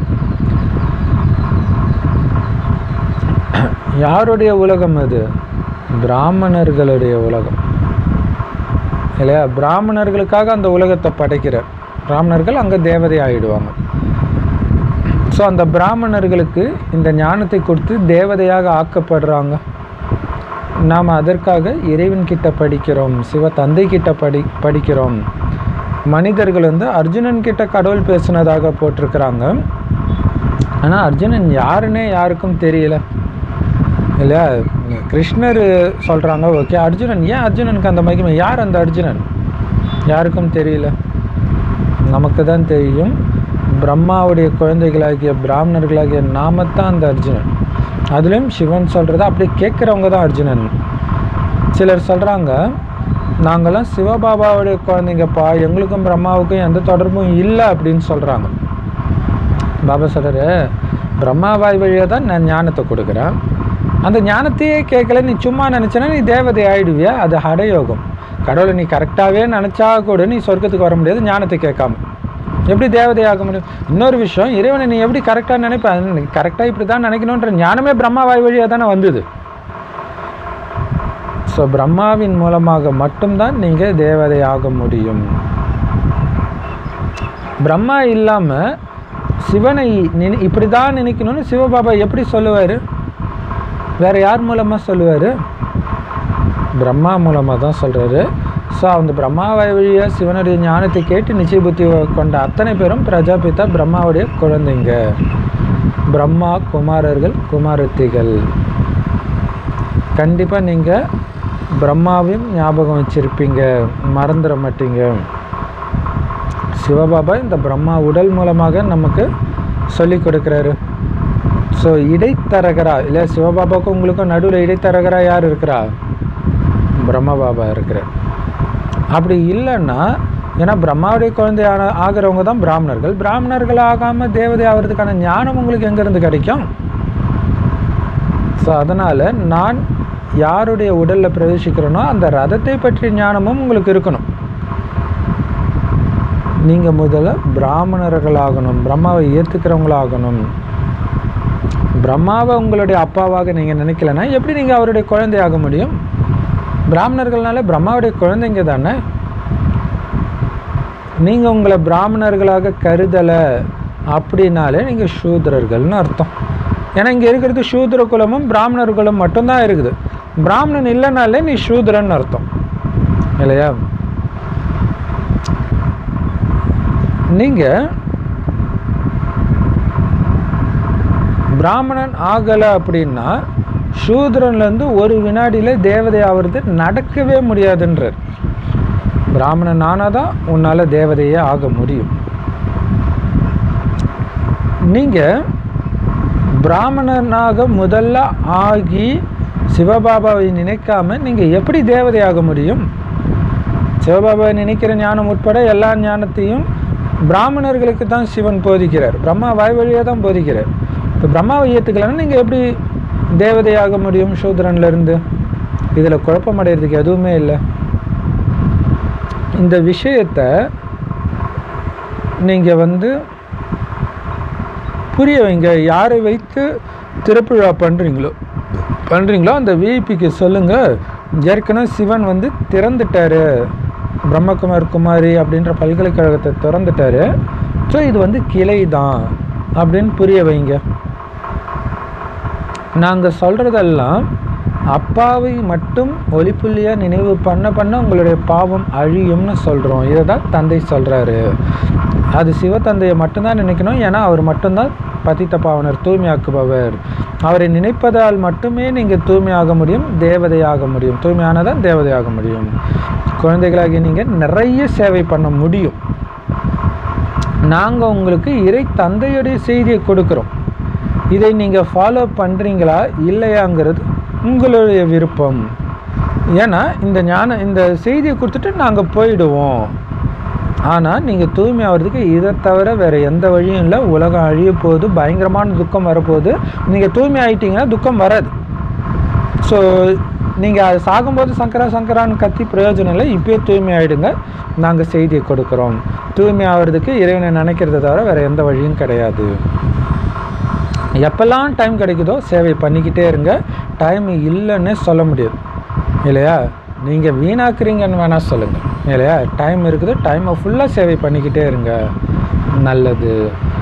[SPEAKER 1] யாருடைய உலகம் அது பிராமணர்களுடைய உலகம் இல்லையா பிராமணர்களுக்காக அந்த உலகத்தை படைக்கிறார் பிராமணர்கள் அங்கே தேவதை ஆகிடுவாங்க ஸோ அந்த பிராமணர்களுக்கு இந்த ஞானத்தை கொடுத்து தேவதையாக ஆக்கப்படுறாங்க நாம் அதற்காக இறைவன் கிட்ட படிக்கிறோம் சிவ தந்தை கிட்ட படி படிக்கிறோம் மனிதர்கள் வந்து அர்ஜுனன் கிட்ட கடவுள் பேசுனதாக போட்டிருக்கிறாங்க ஆனால் அர்ஜுனன் யாருன்னே யாருக்கும் தெரியல இல்லையா கிருஷ்ணர் சொல்கிறாங்க ஓகே அர்ஜுனன் ஏன் அர்ஜுனனுக்கு அந்த மகிமை யார் அந்த அர்ஜுனன் யாருக்கும் தெரியல நமக்கு தான் தெரியும் பிரம்மாவுடைய குழந்தைகளாகிய பிராமணர்களாகிய நாமத்தான் அந்த அர்ஜுனன் அதுலேயும் சிவன் சொல்கிறத அப்படி கேட்குறவங்க தான் அர்ஜுனன் சிலர் சொல்கிறாங்க நாங்கள்லாம் சிவபாபாவுடைய குழந்தைங்கப்பா எங்களுக்கும் பிரம்மாவுக்கும் எந்த தொடர்பும் இல்லை அப்படின்னு சொல்கிறாங்க பாபா சொல்கிறாரு பிரம்மாவாய் வழியாக தான் நான் ஞானத்தை கொடுக்குறேன் அந்த ஞானத்தையே கேட்கல நீ சும்மா நினச்சனா நீ தேவதை ஆயிடுவியா அது ஹடயோகம் கடவுளை நீ கரெக்டாகவே நினச்சா கூட நீ சொர்க்கத்துக்கு வர முடியாது ஞானத்தை கேட்காம எப்படி தேவதை ஆக முடியும் இன்னொரு விஷயம் இறைவனை நீ எப்படி கரெக்டாக நினைப்ப கரெக்டாக இப்படி தான் நினைக்கணுன்ற ஞானமே பிரம்மாவாய் வழியாக தானே வந்தது ஸோ பிரம்மாவின் மூலமாக மட்டும்தான் நீங்கள் தேவதை ஆக முடியும் பிரம்மா இல்லாமல் சிவனை நினை இப்படி தான் நினைக்கணும்னு சிவபாபா எப்படி சொல்லுவார் வேற யார் மூலமாக சொல்லுவார் பிரம்மா மூலமாக தான் சொல்கிறாரு ஸோ அந்த பிரம்மாவாய் வழியாக சிவனுடைய ஞானத்தை கேட்டு நிச்சய புத்தி கொண்ட அத்தனை பேரும் பிரஜாபிதா பிரம்மாவுடைய குழந்தைங்க பிரம்மா குமாரர்கள் குமாரத்திகள் கண்டிப்பாக நீங்கள் பிரம்மாவையும் ஞாபகம் வச்சுருப்பீங்க மறந்துட மாட்டீங்க சிவபாபா இந்த பிரம்மா உடல் மூலமாக நமக்கு சொல்லி கொடுக்குறாரு ஸோ இடைத்தரகரா இல்லை சிவபாபாவுக்கும் உங்களுக்கும் நடுவில் இடைத்தரகரா யார் இருக்கிறா பிரம்ம பாபா இருக்கிறார் அப்படி இல்லைன்னா ஏன்னா பிரம்மாவுடைய குழந்தை ஆன ஆகிறவங்க தான் பிராமணர்கள் பிராமணர்கள் ஆகாமல் தேவதை ஆகிறதுக்கான ஞானம் உங்களுக்கு எங்கேருந்து கிடைக்கும் ஸோ அதனால் நான் யாருடைய உடலில் பிரவேசிக்கிறேனோ அந்த ரதத்தை பற்றிய ஞானமும் உங்களுக்கு இருக்கணும் நீங்கள் முதல்ல பிராமணர்களாகணும் பிரம்மாவை ஏற்றுக்கிறவங்களாகணும் பிரம்மாவை உங்களுடைய அப்பாவாக நீங்கள் நினைக்கலன்னா எப்படி நீங்கள் அவருடைய குழந்தையாக முடியும் பிராமணர்கள்னால பிரம்மாவுடைய குழந்தைங்க தானே நீங்கள் உங்களை பிராமணர்களாக கருதலை அப்படின்னாலே நீங்கள் சூத்திரர்கள்னு அர்த்தம் ஏன்னா இங்கே இருக்கிறது சூத்திர குலமும் பிராமணர் குலம் மட்டும்தான் இருக்குது பிராமணன் இல்லைனாலே நீ சூத்திரன்னு அர்த்தம் இல்லையா நீங்கள் பிராமணன் ஆகலை அப்படின்னா சூத்ரன்லேருந்து ஒரு வினாடியில் தேவதை ஆகிறது நடக்கவே முடியாதுன்றார் பிராமணன் ஆனால் தான் உன்னால் தேவதையே ஆக முடியும் நீங்கள் பிராமணனாக முதல்ல ஆகி சிவபாபாவை நினைக்காம நீங்கள் எப்படி தேவதையாக முடியும் சிவபாபாவை நினைக்கிற ஞானம் உட்பட எல்லா ஞானத்தையும் பிராமணர்களுக்கு தான் சிவன் போதிக்கிறார் பிரம்மா வாய் வழியாக தான் போதிக்கிறார் இப்போ பிரம்மாவை ஏற்றுக்கலன்னா நீங்கள் எப்படி தேவதையாக முடியும் சூத்ரன்லேருந்து இதில் குழப்பம் அடைகிறதுக்கு எதுவுமே இல்லை இந்த விஷயத்தை நீங்கள் வந்து புரிய வைங்க யாரை வைத்து திருப்பிழா பண்ணுறீங்களோ பண்ணுறீங்களோ அந்த விஐபிக்கு சொல்லுங்கள் ஏற்கனவே சிவன் வந்து திறந்துட்டாரு பிரம்மகுமார் குமாரி அப்படின்ற பல்கலைக்கழகத்தை திறந்துட்டாரு ஸோ இது வந்து கிளை தான் அப்படின்னு புரிய வைங்க நாங்கள் சொல்கிறதெல்லாம் அப்பாவை மட்டும் ஒளிப்புள்ளியாக நினைவு பண்ண பண்ண உங்களுடைய பாவம் அழியும்னு சொல்கிறோம் இதை தான் தந்தை சொல்கிறாரு அது சிவத்தந்தையை மட்டும்தான் நினைக்கணும் ஏன்னா அவர் மட்டும்தான் பதித்த பாவனர் தூய்மையாக்குபவர் அவரை நினைப்பதால் மட்டுமே நீங்கள் தூய்மையாக முடியும் தேவதையாக முடியும் தூய்மையானதான் தேவதையாக முடியும் குழந்தைகளாகி நீங்கள் நிறைய சேவை பண்ண முடியும் நாங்கள் உங்களுக்கு இறை தந்தையுடைய செய்தியை கொடுக்குறோம் இதை நீங்கள் ஃபாலோ பண்ணுறீங்களா இல்லையாங்கிறது உங்களுடைய விருப்பம் ஏன்னா இந்த ஞான இந்த செய்தியை கொடுத்துட்டு நாங்கள் போயிடுவோம் ஆனால் நீங்கள் தூய்மை ஆகிறதுக்கு இதை தவிர வேறு எந்த வழியும் இல்லை உலகம் அழிய போகுது பயங்கரமான துக்கம் வரப்போகுது நீங்கள் தூய்மை ஆகிட்டீங்கன்னா துக்கம் வராது ஸோ நீங்கள் அது சாகும்போது சங்கரா சங்கரான்னு கத்தி பிரயோஜனம் இல்லை இப்பயே தூய்மை ஆகிடுங்க நாங்கள் செய்தியை கொடுக்குறோம் தூய்மை ஆகிறதுக்கு இறைவனை நினைக்கிறத தவிர வேறு எந்த வழியும் கிடையாது எப்பெல்லாம் டைம் கிடைக்குதோ சேவை பண்ணிக்கிட்டே இருங்க டைம் இல்லைன்னு சொல்ல முடியாது இல்லையா நீங்கள் வீணாக்குறீங்கன்னு வேணால் சொல்லுங்கள் இல்லையா டைம் இருக்குது டைமை ஃபுல்லாக சேவை பண்ணிக்கிட்டே இருங்க நல்லது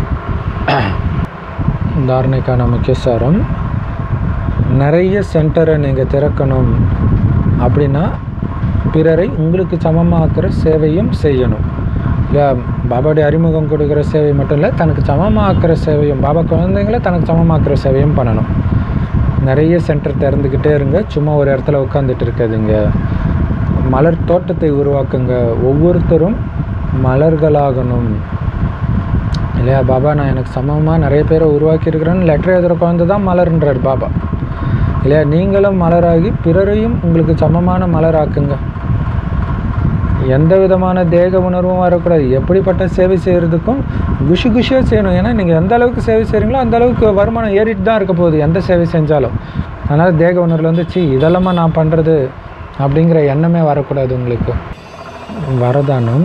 [SPEAKER 1] தாரணைக்கான முக்கிய சாரம் நிறைய சென்டரை நீங்கள் திறக்கணும் அப்படின்னா பிறரை உங்களுக்கு சமமாக்குற சேவையும் செய்யணும் இல்லை பாபாவுடைய அறிமுகம் கொடுக்குற சேவை மட்டும் இல்லை தனக்கு சமமாக்குற சேவையும் பாபா குழந்தைங்கள தனக்கு சமமாக்குற சேவையும் பண்ணணும் நிறைய சென்டர் திறந்துக்கிட்டே இருங்க சும்மா ஒரு இடத்துல உட்காந்துட்டு இருக்காதீங்க மலர் தோட்டத்தை உருவாக்குங்க ஒவ்வொருத்தரும் மலர்களாகணும் இல்லையா பாபா நான் எனக்கு சமமாக நிறைய பேரை உருவாக்கி இருக்கிறேன்னு லெட்டர் எழுதுகிற குழந்தை தான் மலர்ன்றார் பாபா இல்லையா நீங்களும் மலராகி பிறரையும் உங்களுக்கு சமமான மலராக்குங்க எந்த விதமான தேக உணர்வும் வரக்கூடாது எப்படிப்பட்ட சேவை செய்கிறதுக்கும் குஷி குஷியாக செய்யணும் ஏன்னா நீங்கள் எந்த அளவுக்கு சேவை செய்கிறீங்களோ அந்த அளவுக்கு வருமானம் ஏறிட்டு தான் இருக்க போகுது எந்த சேவை செஞ்சாலும் அதனால் தேக உணர்வில் வந்து சி இதெல்லாமா நான் பண்ணுறது அப்படிங்கிற எண்ணமே வரக்கூடாது உங்களுக்கு வரதானம்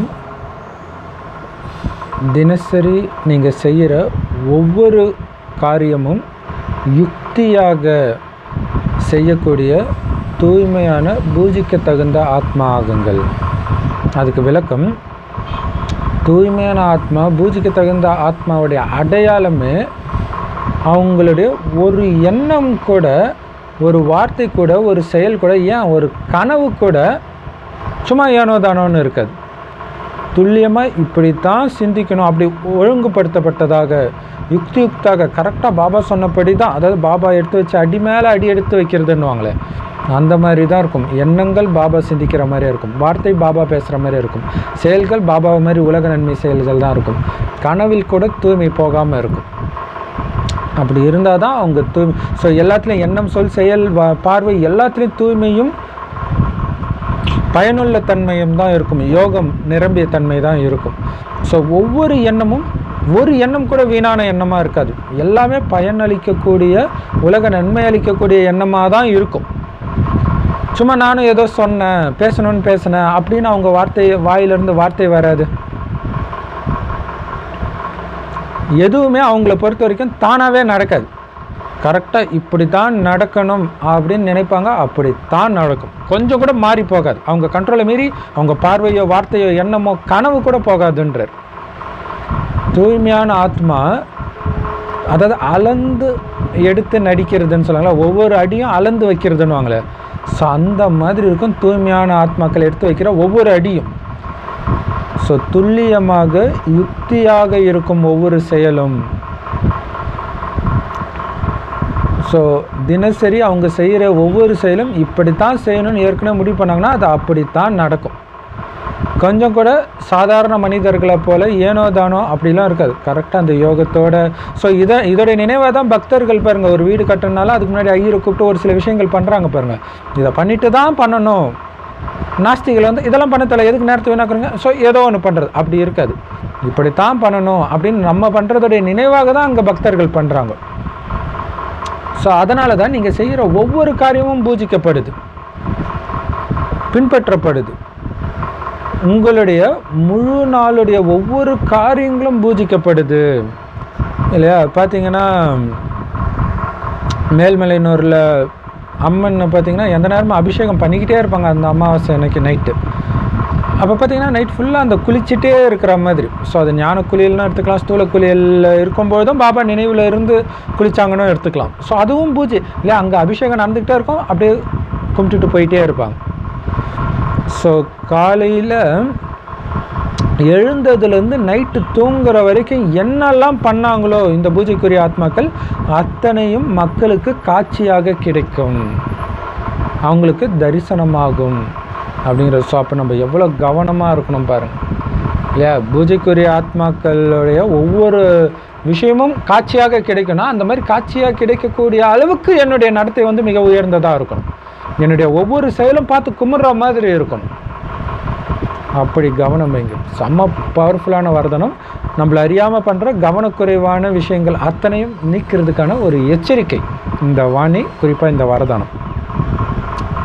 [SPEAKER 1] தினசரி நீங்கள் செய்கிற ஒவ்வொரு காரியமும் யுக்தியாக செய்யக்கூடிய தூய்மையான பூஜிக்க தகுந்த ஆத்மா ஆகுங்கள் அதுக்கு விளக்கம் தூய்மையான ஆத்மா பூஜிக்க தகுந்த ஆத்மாவுடைய அடையாளமே அவங்களுடைய ஒரு எண்ணம் கூட ஒரு வார்த்தை கூட ஒரு செயல் கூட ஏன் ஒரு கனவு கூட சும்மா ஏனோ தானோன்னு இருக்காது துல்லியமாக இப்படித்தான் சிந்திக்கணும் அப்படி ஒழுங்குபடுத்தப்பட்டதாக யுக்தி யுக்தாக கரெக்டாக பாபா சொன்னபடி தான் அதாவது பாபா எடுத்து வச்சு அடி மேலே அடி எடுத்து வைக்கிறதுன்னுவாங்களே அந்த மாதிரி தான் இருக்கும் எண்ணங்கள் பாபா சிந்திக்கிற மாதிரி இருக்கும் வார்த்தை பாபா பேசுகிற மாதிரி இருக்கும் செயல்கள் பாபா மாதிரி உலக நன்மை செயல்கள் தான் இருக்கும் கனவில் கூட தூய்மை போகாமல் இருக்கும் அப்படி இருந்தால் தான் அவங்க தூய்மை ஸோ எல்லாத்துலேயும் எண்ணம் சொல் செயல் வ- பார்வை எல்லாத்துலேயும் தூய்மையும் பயனுள்ள தன்மையும் தான் இருக்கும் யோகம் நிரம்பிய தன்மை தான் இருக்கும் ஸோ ஒவ்வொரு எண்ணமும் ஒரு எண்ணம் கூட வீணான எண்ணமாக இருக்காது எல்லாமே பயனளிக்கக்கூடிய உலக நன்மை அளிக்கக்கூடிய எண்ணமாக தான் இருக்கும் சும்மா நானும் ஏதோ சொன்னேன் பேசணும்னு பேசினேன் அப்படின்னு அவங்க வார்த்தை வாயிலிருந்து வார்த்தை வராது எதுவுமே அவங்கள பொறுத்த வரைக்கும் தானாகவே நடக்காது கரெக்டாக இப்படி தான் நடக்கணும் அப்படின்னு நினைப்பாங்க அப்படித்தான் நடக்கும் கொஞ்சம் கூட மாறி போகாது அவங்க கண்ட்ரோலை மீறி அவங்க பார்வையோ வார்த்தையோ எண்ணமோ கனவு கூட போகாதுன்றார் தூய்மையான ஆத்மா அதாவது அளந்து எடுத்து நடிக்கிறதுன்னு சொல்லுவாங்களா ஒவ்வொரு அடியும் அளந்து வைக்கிறதுன்னுவாங்களே ஸோ அந்த மாதிரி இருக்கும் தூய்மையான ஆத்மாக்கள் எடுத்து வைக்கிற ஒவ்வொரு அடியும் ஸோ துல்லியமாக யுக்தியாக இருக்கும் ஒவ்வொரு செயலும் ஸோ தினசரி அவங்க செய்கிற ஒவ்வொரு செயலும் இப்படித்தான் செய்யணும்னு ஏற்கனவே முடிவு பண்ணாங்கன்னா அது அப்படித்தான் நடக்கும் கொஞ்சம் கூட சாதாரண மனிதர்களை போல ஏனோ தானோ அப்படிலாம் இருக்காது கரெக்டாக அந்த யோகத்தோட ஸோ இதை இதோடைய நினைவாக தான் பக்தர்கள் பாருங்கள் ஒரு வீடு கட்டுறதுனால அதுக்கு முன்னாடி ஐயரை கூப்பிட்டு ஒரு சில விஷயங்கள் பண்ணுறாங்க பாருங்கள் இதை பண்ணிட்டு தான் பண்ணணும் நாஸ்திகள் வந்து இதெல்லாம் பண்ண தேவை எதுக்கு நேரத்தை வீணாக்குறீங்க ஸோ ஏதோ ஒன்று பண்ணுறது அப்படி இருக்காது இப்படித்தான் பண்ணணும் அப்படின்னு நம்ம பண்ணுறதுடைய நினைவாக தான் அங்கே பக்தர்கள் பண்ணுறாங்க ஸோ அதனால தான் நீங்கள் செய்கிற ஒவ்வொரு காரியமும் பூஜிக்கப்படுது பின்பற்றப்படுது உங்களுடைய முழு நாளுடைய ஒவ்வொரு காரியங்களும் பூஜிக்கப்படுது இல்லையா பார்த்தீங்கன்னா மேல்மலையனூரில் அம்மன் பார்த்தீங்கன்னா எந்த நேரமும் அபிஷேகம் பண்ணிக்கிட்டே இருப்பாங்க அந்த அமாவாசை அன்னைக்கு நைட்டு அப்போ பார்த்தீங்கன்னா நைட் ஃபுல்லாக அந்த குளிச்சுட்டே இருக்கிற மாதிரி ஸோ அது ஞான குளியல்னு எடுத்துக்கலாம் ஸ்தூல குளியலில் இருக்கும்போதும் பாபா நினைவில் இருந்து குளிச்சாங்கன்னு எடுத்துக்கலாம் ஸோ அதுவும் பூஜை இல்லையா அங்கே அபிஷேகம் நடந்துக்கிட்டே இருக்கும் அப்படியே கும்பிட்டுட்டு போயிட்டே இருப்பாங்க ஸோ காலையில் எழுந்ததுலேருந்து நைட்டு தூங்குற வரைக்கும் என்னெல்லாம் பண்ணாங்களோ இந்த பூஜைக்குரிய ஆத்மாக்கள் அத்தனையும் மக்களுக்கு காட்சியாக கிடைக்கும் அவங்களுக்கு தரிசனமாகும் அப்படிங்கிறது ஸோ அப்போ நம்ம எவ்வளோ கவனமாக இருக்கணும் பாருங்கள் இல்லையா பூஜைக்குரிய ஆத்மாக்களுடைய ஒவ்வொரு விஷயமும் காட்சியாக கிடைக்கணும் அந்த மாதிரி காட்சியாக கிடைக்கக்கூடிய அளவுக்கு என்னுடைய நடத்தை வந்து மிக உயர்ந்ததாக இருக்கணும் என்னுடைய ஒவ்வொரு செயலும் பார்த்து கும்பிட்ற மாதிரி இருக்கணும் அப்படி கவனம் வைங்க செம்ம பவர்ஃபுல்லான வர்தனம் நம்மளை அறியாமல் பண்ணுற கவனக்குறைவான விஷயங்கள் அத்தனையும் நீக்கிறதுக்கான ஒரு எச்சரிக்கை இந்த வாணி குறிப்பாக இந்த வரதானம்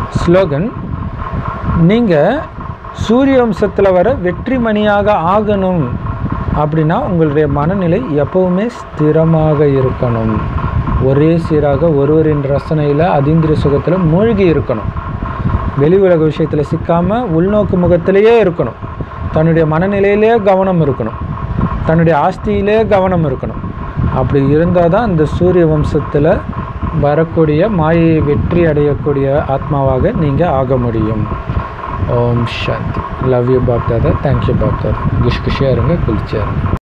[SPEAKER 1] ஸ்லோகன் நீங்கள் சூரிய வம்சத்தில் வர வெற்றிமணியாக ஆகணும் அப்படின்னா உங்களுடைய மனநிலை எப்பவுமே ஸ்திரமாக இருக்கணும் ஒரே சீராக ஒருவரின் ரசனையில் அதீந்திரிய சுகத்தில் மூழ்கி இருக்கணும் வெளி உலக விஷயத்தில் சிக்காமல் உள்நோக்கு முகத்திலேயே இருக்கணும் தன்னுடைய மனநிலையிலே கவனம் இருக்கணும் தன்னுடைய ஆஸ்தியிலே கவனம் இருக்கணும் அப்படி இருந்தால் தான் இந்த சூரிய வம்சத்தில் வரக்கூடிய மாயை வெற்றி அடையக்கூடிய ஆத்மாவாக நீங்கள் ஆக முடியும் ஓம் சாந்தி love you Bap Dada thank you Bap Dada குஷ் குஷியாக இருங்க குளிச்சியாக இருங்க